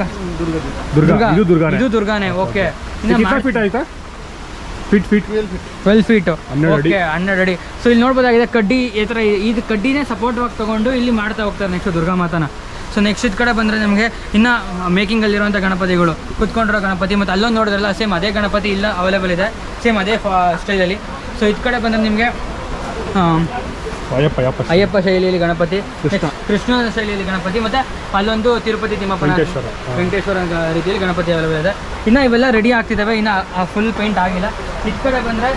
S2: दुर्गा ಇದು ದುರ್ಗಾನೇ
S1: ಇದು ದುರ್ಗಾನೇ ಓಕೆ
S2: ये कितना फीट ಆಯ್ತಾ ಫೀಟ್ ಫೀಟ್
S1: ಟ್ವೆಲ್ ಫೀಟು
S2: ಹನ್ನೆರಡು ಅಡಿ.
S1: ಓಕೆ ಹನ್ನೆರಡು ಅಡಿ ಸೊ ಇಲ್ಲಿ ನೋಡ್ಬೋದಾಗಿದೆ ಕಡ್ಡಿ ಈ ಥರ ಇದು ಕಡ್ಡಿನೇ ಸಪೋರ್ಟ್ ಆಗಿ ತಗೊಂಡು ಇಲ್ಲಿ ಮಾಡ್ತಾ ಹೋಗ್ತಾರೆ ನೆಕ್ಸ್ಟ್ ದುರ್ಗಾ ಮಾತನ ಸೊ ನೆಕ್ಸ್ಟ್ ಇದು ಕಡೆ ಬಂದರೆ ನಮಗೆ ಇನ್ನು ಮೇಕಿಂಗಲ್ಲಿರುವಂಥ ಗಣಪತಿಗಳು ಕುತ್ಕೊಂಡಿರೋ ಗಣಪತಿ ಮತ್ತು ಅಲ್ಲೊಂದು ನೋಡಿದ್ರಲ್ಲ ಸೇಮ್ ಅದೇ ಗಣಪತಿ ಇಲ್ಲ ಅವೈಲೇಬಲ್ ಇದೆ ಸೇಮ್ ಅದೇ ಸ್ಟೈಲಲ್ಲಿ ಸೊ ಇದು ಕಡೆ ಬಂದರೆ ನಿಮಗೆ
S2: ಅಯ್ಯಪ್ಪ ಅಯ್ಯಪ್ಪ
S1: ಅಯ್ಯಪ್ಪ ಶೈಲಿಯಲ್ಲಿ ಗಣಪತಿ
S2: ಕೃಷ್ಣ.
S1: Next ಕೃಷ್ಣ ಶೈಲಿಯಲ್ಲಿ ಗಣಪತಿ ಮತ್ತೆ ಅಲ್ಲೊಂದು ತಿರುಪತಿ ತಿಮ್ಮಪ್ಪನ
S2: ವೆಂಕಟೇಶ್ವರ, ಹಾ.
S1: ವೆಂಕಟೇಶ್ವರ ಗ- ರೀತಿಯಲ್ಲಿ ಗಣಪತಿ ಅವೈಲೇಬಲ್ ಇದೆ ಇನ್ನು ಇವೆಲ್ಲ ರೆಡಿ ಆಗ್ತಿದ್ದಾವೆ ಇನ್ನು ಆ ಫುಲ್ ಪೇಂಟ್ ಆಗಿಲ್ಲ ಈ ಕಡೆ ಬಂದರೆ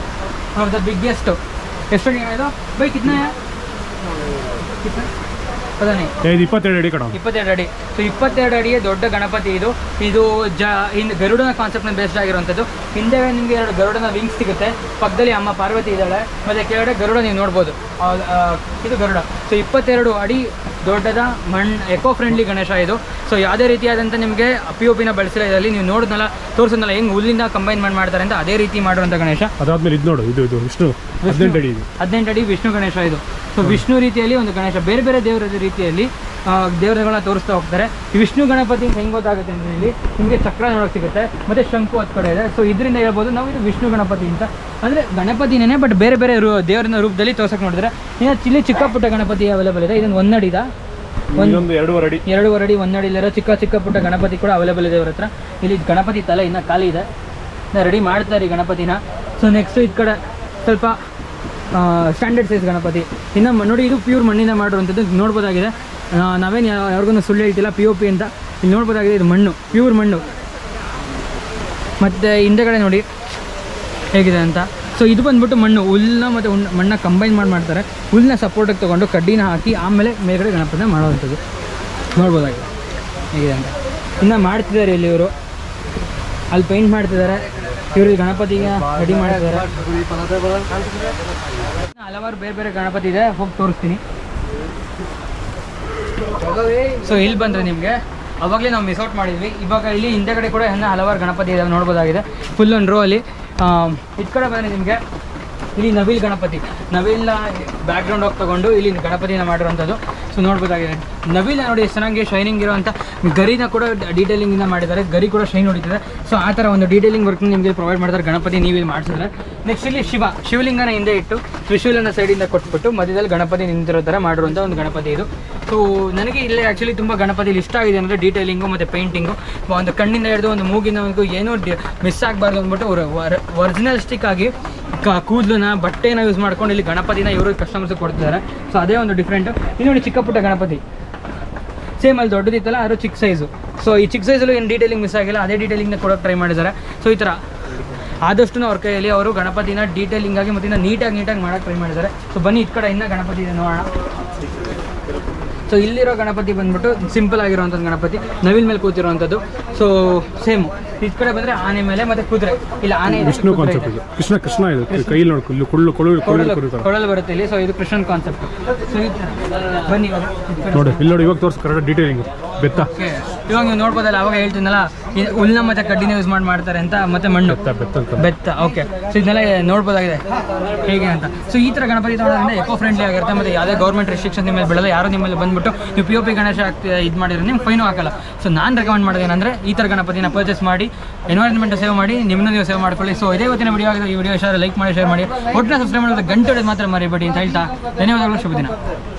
S1: ದ ಬಿಗ್ಗೆಸ್ಟ್ ಎಷ್ಟು ಅಡಿ ಇದು ಬೈ ಕಿತ್ನ ಕಿತ್ನ ಪದಾನಿ
S2: ಇದು ಇಪ್ಪತ್ತೆರಡು ಅಡಿ ಕಣ
S1: ಇಪ್ಪತ್ತೆರಡು ಅಡಿ ಸೊ ಇಪ್ಪತ್ತೆರಡು ಅಡಿಯ ದೊಡ್ಡ ಗಣಪತಿ ಇದು ಇದು ಜ ಹಿಂದೆ ಗರುಡನ ಕಾನ್ಸೆಪ್ಟ್ನ ಬೇಸ್ಡ್ ಆಗಿರುವಂಥದ್ದು ಹಿಂದೆ ನಿಮಗೆ ಎರಡು ಗರುಡನ ವಿಂಗ್ಸ್ ಸಿಗುತ್ತೆ ಪಕ್ಕದಲ್ಲಿ ಅಮ್ಮ ಪಾರ್ವತಿ ಇದ್ದಾಳೆ ಮತ್ತು ಕೆಳಗಡೆ ಗರುಡ ನೀವು ನೋಡ್ಬೋದು ಆ, ಆ, ಇದು ಗರುಡ ಸೊ ಇಪ್ಪತ್ತೆರಡು ಅಡಿ ದೊಡ್ಡದ ಮಣ್ಣು ಎಕೋ ಫ್ರೆಂಡ್ಲಿ ಗಣೇಶ ಇದು ಸೊ ಯಾವುದೇ ರೀತಿಯಾದಂಥ ನಿಮಗೆ ಪಿ ಒ ಪಿನ ಬಳಸಿಲ್ಲ ಇದರಲ್ಲಿ ನೀವು ನೋಡಿದ್ನಲ್ಲ ತೋರಿಸಿದ್ನಲ್ಲ ಹೆಂಗೆ ಹುಲ್ಲಿಂದ ಕಂಬೈನ್ ಮಾಡಿ ಮಾಡ್ತಾರೆ ಅಂತ ಅದೇ ರೀತಿ ಮಾಡುವಂಥ ಗಣೇಶ
S2: ಅದಾದ್ಮೇಲೆ ಇದು ನೋಡು ಇದು ಇದು ವಿಷ್ಣು ಹದಿನೆಂಟು ಅಡಿ ಇದು
S1: ಹದಿನೆಂಟು ಅಡಿ ವಿಷ್ಣು ಗಣೇಶ ಇದು ಸೊ ವಿಷ್ಣು ರೀತಿಯಲ್ಲಿ ಒಂದು ಗಣೇಶ ಬೇರೆ ಬೇರೆ ದೇವರ ರೀತಿಯಲ್ಲಿ ಆ, ದೇವರುಗಳನ್ನ ತೋರಿಸ್ತಾ ಹೋಗ್ತಾರೆ ಈ ವಿಷ್ಣು ಗಣಪತಿ ಹೆಂಗೆ ಗೊತ್ತಾಗುತ್ತೆ ಅಂದರೆ ಇಲ್ಲಿ ನಿಮಗೆ ಚಕ್ರ ನೋಡೋಕೆ ಸಿಗುತ್ತೆ ಮತ್ತು ಶಂಕು ಹತ್ತು ಕಡೆ ಇದೆ ಸೊ ಇದರಿಂದ ಹೇಳ್ಬೋದು ನಾವು ಇದು ವಿಷ್ಣು ಗಣಪತಿ ಅಂತ ಅಂದರೆ ಗಣಪತಿನೇ ಬಟ್ ಬೇರೆ ಬೇರೆ ರೂ ದೇವರಿನ ರೂಪದಲ್ಲಿ ತೋರ್ಸಕ್ಕೆ ನೋಡಿದ್ರೆ ಇನ್ನು ಇಲ್ಲಿ ಚಿಕ್ಕ ಪುಟ್ಟ ಗಣಪತಿ ಅವೈಲೇಬಲ್ ಇದೆ ಇದೊಂದು ಒಂದಡಿದ ಒಂದು
S2: ಇದೊಂದು ಎರಡೂವರೆ ಅಡಿ
S1: ಎರಡೂವರೆ ಅಡಿ ಒಂದಡಿಲಿರೋ ಚಿಕ್ಕ ಚಿಕ್ಕ ಪುಟ್ಟ ಗಣಪತಿ ಕೂಡ ಅವೈಲೇಬಲ್ ಇದೆ ಇವ್ರ ಹತ್ರ ಇಲ್ಲಿ ಗಣಪತಿ ತಲೆ ಇನ್ನೂ ಖಾಲಿ ಇದೆ ರೆಡಿ ಮಾಡ್ತಾರೆ ಈ ಗಣಪತಿನ ಸೊ ನೆಕ್ಸ್ಟ್ ಈ ಕಡೆ ಸ್ವಲ್ಪ ಸ್ಟ್ಯಾಂಡರ್ಡ್ ಸೈಜ್ ಗಣಪತಿ ಇನ್ನು ಮ- ನೋಡಿ ಇದು ಪ್ಯೂರ್ ಮಣ್ಣಿಂದ ಮಾಡಿರುವಂಥದ್ದು ನೋಡ್ಬೋದಾಗಿದೆ ನಾ- ನಾವೇನು ಯಾವ- ಯಾರಿಗೂ ಸುಳ್ಳು ಹೇಳ್ತಿಲ್ಲ ಪಿ ಒ ಪಿ ಅಂತ ಇಲ್ಲಿ ನೋಡ್ಬೋದಾಗಿದೆ ಇದು ಮಣ್ಣು ಪ್ಯೂರ್ ಮಣ್ಣು ಮತ್ತು ಹಿಂದೆಗಡೆ ನೋಡಿ ಹೇಗಿದೆ ಅಂತ ಸೊ ಇದು ಬಂದ್ಬಿಟ್ಟು ಮಣ್ಣು ಹುಲ್ಲನ್ನ ಮತ್ತು ಉಣ್ಣ ಮಣ್ಣನ್ನ ಕಂಬೈನ್ ಮಾಡಿ ಮಾಡ್ತಾರೆ ಹುಲ್ಲನ್ನ ಸಪೋರ್ಟಿಗೆ ತೊಗೊಂಡು ಕಡ್ಡಿನ ಹಾಕಿ ಆಮೇಲೆ ಮೇಲ್ಗಡೆ ಗಣಪತಿನ ಮಾಡೋವಂಥದ್ದು ನೋಡ್ಬೋದಾಗಿದೆ ಹೇಗಿದೆ ಅಂತ ಇನ್ನು ಮಾಡ್ತಿದ್ದಾರೆ ಇಲ್ಲಿ ಇವರು ಅಲ್ಲಿ ಪೇಂಟ್ ಮಾಡ್ತಿದ್ದಾರೆ ಇವರು ಗಣಪತಿಗೆ ರೆಡಿ ಮಾಡ್ತಿದ್ದಾರೆ ಇನ್ನು ಹಲವಾರು ಬೇರೆ ಬೇರೆ ಗಣಪತಿ ಇದೆ ಹೋಗಿ ತೋರಿಸ್ತೀನಿ ಸೊ ಇಲ್ಲಿ ಬಂದರೆ ನಿಮಗೆ ಅವಾಗಲೇ ನಾವು ಮಿಸ್ ಔಟ್ ಮಾಡಿದ್ವಿ ಇವಾಗ ಇಲ್ಲಿ ಹಿಂದೆಗಡೆ ಕೂಡ ಇನ್ನೂ ಹಲವಾರು ಗಣಪತಿ ಇದಾವೆ ನೋಡ್ಬೋದಾಗಿದೆ ಫುಲ್ ಒಂದು ರೋ ಅಲ್ಲಿ ಇದು ಕಡೆ ಬಂದರೆ ನಿಮಗೆ ಇಲ್ಲಿ ನವಿಲ್ ಗಣಪತಿ ನವಿಲ್ನ ಬ್ಯಾಕ್ಗ್ರೌಂಡ್ ಹೋಗಿ ತಗೊಂಡು ಇಲ್ಲಿ ಗಣಪತಿನ ಮಾಡಿರೋಂಥದ್ದು ಸೊ ನೋಡ್ಬೋದಾಗಿದೆ ನವಿಲ್ ನೋಡಿ ಎಷ್ಟು ಚೆನ್ನಾಗಿ ಶೈನಿಂಗ್ ಇರೋಂಥ ಗರಿನ ಕೂಡ ಡೀಟೇಲಿಂಗಿಂದ ಮಾಡಿದ್ದಾರೆ ಗರಿ ಕೂಡ ಶೈನ್ ಹೊಡಿತಿದೆ ಸೊ ಆ ಥರ ಒಂದು ಡೀಟೇಲಿಂಗ್ ವರ್ಕ್ನ ನಿಮಗೆ ಪ್ರೊವೈಡ್ ಮಾಡ್ತಾರೆ ಗಣಪತಿ ನೀವು ಇಲ್ಲಿ ಮಾಡಿಸಿದ್ರೆ ನೆಕ್ಸ್ಟ್ ಇಲ್ಲಿ ಶಿವ ಶಿವಲಿಂಗನ ಹಿಂದೆ ಇಟ್ಟು ತ್ರಿಶೂಲನ ಸೈಡಿಂದ ಕೊಟ್ಬಿಟ್ಟು ಮಧ್ಯದಲ್ಲಿ ಗಣಪತಿ ನಿಂತಿರೋ ಥರ ಮಾಡಿರುವಂಥ ಒಂದು ಗಣಪತಿ ಇದು ಸೊ ನನಗೆ ಇಲ್ಲಿ ಆ್ಯಕ್ಚುಲಿ ತುಂಬ ಗಣಪತಿಲಿ ಇಷ್ಟ ಆಗಿದೆ ಅಂದರೆ ಡೀಟೇಲಿಂಗು ಮತ್ತು ಪೇಂಟಿಂಗು ಒಂದು ಕಣ್ಣಿಂದ ಹಿಡಿದು ಒಂದು ಮೂಗಿನವರೆಗೂ ಏನೂ ಮಿಸ್ ಆಗಬಾರ್ದು ಅಂದ್ಬಿಟ್ಟು ಒರಿಜಿನಲಿಸ್ಟಿಕ್ ಆಗಿ ಕ ಕೂದಲನ್ನ ಬಟ್ಟೆನ ಯೂಸ್ ಮಾಡ್ಕೊಂಡು ಇಲ್ಲಿ ಗಣಪತಿನ ಇವರು ಕಸ್ಟಮರ್ಸ್ ಕೊಡ್ತಿದ್ದಾರೆ ಸೊ ಅದೇ ಒಂದು ಡಿಫ್ರೆಂಟು ಇದು ನೋಡಿ ಚಿಕ್ಕ ಪುಟ್ಟ ಗಣಪತಿ ಸೇಮ್ ಅಲ್ಲಿ ದೊಡ್ಡದಿತ್ತಲ್ಲ ಅದು ಚಿಕ್ಕ ಸೈಜು ಸೊ ಈ ಚಿಕ್ಕ ಸೈಜಲ್ಲೂ ಏನು ಡೀಟೇಲಿಂಗ್ ಮಿಸ್ ಆಗಿಲ್ಲ ಅದೇ ಡೀಟೇಲಿಂಗ್ನ ಕೊಡೋಕೆ ಟ್ರೈ ಮಾಡಿದ್ದಾರೆ ಸೊ ಈ ಥರ ಆದಷ್ಟು ಅವ್ರ ಕೈಯಲ್ಲಿ ಅವರು ಗಣಪತಿನ ಡೀಟೇಲಿಂಗ್ ಆಗಿ ಮತ್ತು ನೀಟಾಗಿ ನೀಟಾಗಿ ಮಾಡೋಕೆ ಟ್ರೈ ಮಾಡಿದ್ದಾರೆ ಸೊ ಬನ್ನಿ ಈ ಕಡೆ ಇನ್ನೂ ಗಣಪತಿ ಇದೆ ನೋಡೋಣ ಸೊ ಇಲ್ಲಿರೋ ಗಣಪತಿ ಬಂದ್ಬಿಟ್ಟು ಸಿಂಪಲ್ ಆಗಿರುವಂಥದ್ದು ಗಣಪತಿ ನವಿಲ್ ಮೇಲೆ ಕೂತಿರುವಂಥದ್ದು ಸೊ ಸೇಮ್ ಈ ಕಡೆ ಬಂದರೆ ಆನೆ ಮೇಲೆ ಮತ್ತೆ ಕುದುರೆ ಇಲ್ಲ ಆನೆ ಇದೆ
S2: ವಿಷ್ಣು
S1: ಕುದುರೆ
S2: ಕಾನ್ಸೆಪ್ಟ್
S1: ಇದೆ.
S2: ಇದು ಕೃಷ್ಣ ಕೃಷ್ಣ ಇದು ಕೈಯಲ್ಲಿ ನೋಡು ಕುಳ್ಳು ಕುಳ್ಳು ಕುಳ್ಳು ಕುಳ್ಳು
S1: ಕೊಡಲು
S2: ಕುರಿತಾರೆ
S1: ಕೊಡಲು ಬರುತ್ತೆ ಇಲ್ಲಿ ಸೊ ಇದು ಕೃಷ್ಣನ್ ಕಾನ್ಸೆಪ್ಟ್ ಸೊ ಈ ಥರ. ಬನ್ನಿ ಇವಾಗ ಈ ಕಡೆ.
S2: ನೋಡಿ ಇಲ್ಲಿ ನೋಡಿ ಇವಾಗ ತೋರಿಸ್ ಕರೆಕ್ಟ್ ಡೀಟೇಲಿಂಗ್ ಬೆತ್ತ
S1: Okay. ಇವಾಗ ನೀವು ನೋಡ್ಬೋದಲ್ಲ ಅವಾಗ ಹೇಳ್ತೀನಲ್ಲ ಈ ಹುಲ್ನ ಮತ್ತೆ ಕಡ್ಡಿನ ಯೂಸ್ ಮಾಡಿ ಮಾಡ್ತಾರೆ ಅಂತ ಮತ್ತೆ ಮಣ್ಣು
S2: ಬೆತ್ತ ಬೆತ್ತ ಅಂತ
S1: ಬೆತ್ತ ಓಕೆ ಸೊ ಇದನ್ನೆಲ್ಲ ನೋಡ್ಬೋದಾಗಿದೆ ಹೇಗೆ ಅಂತ ಸೊ ಈ ಥರ ಗಣಪತಿ ತಗೊಳ್ಳೋದ್ರಿಂದ ಎಕೋ ಫ್ರೆಂಡ್ಲಿ ಆಗಿರುತ್ತೆ ಮತ್ತು ಯಾವುದೇ ಗೌರ್ಮೆಂಟ್ ರೆಸ್ಟ್ರಿಕ್ಷನ್ ನಿಮ್ಮಲ್ಲಿ ಬೀಳಲ್ಲ ಯಾರು ನಿಮ್ಮಲ್ಲಿ ಬಂದ್ಬಿಟ್ಟು ನೀವು ಪಿ ಒ ಪಿ ಗಣೇಶ ಇದು ಮಾಡಿದ್ರೆ ನಿಮ್ಗೆ ಫೈನು ಹಾಕಲ್ಲ ಸೊ ನಾನು ರೆಕಮೆಂಡ್ ಮಾಡೋದು ಏನಂದರೆ ಈ ಥರ ಗಣಪತಿನ ಪರ್ಚೇಸ್ ಮಾಡಿ ಎನ್ವೈರ್ಮೆಂಟ್ ಸೇವ್ ಮಾಡಿ ನಿಮ್ಮನ್ನ ನೀವು ಸೇವ್ ಮಾಡ್ಕೊಳ್ಳಿ ಸೊ ಇದೇ ಇವತ್ತಿನ ವಿಡಿಯೋ ಆಗಿದೆ ಈ ವಿಡಿಯೋ ಇಷ್ಟ ಲೈಕ್ ಮಾಡಿ ಶೇರ್ ಮಾಡಿ ಒಟ್ಟಿನ ಸಬ್ಸ್ಕ್ರೈಬ್ ಮಾಡೋದು ಗಂಟೆ ಹೊಡೆದು ಮಾತ್ರ ಮರಿಬೇಡಿ ಅಂತ ಹೇಳ್ತಾ ಧನ್ಯವಾದಗಳು ಶುಭ ದಿನ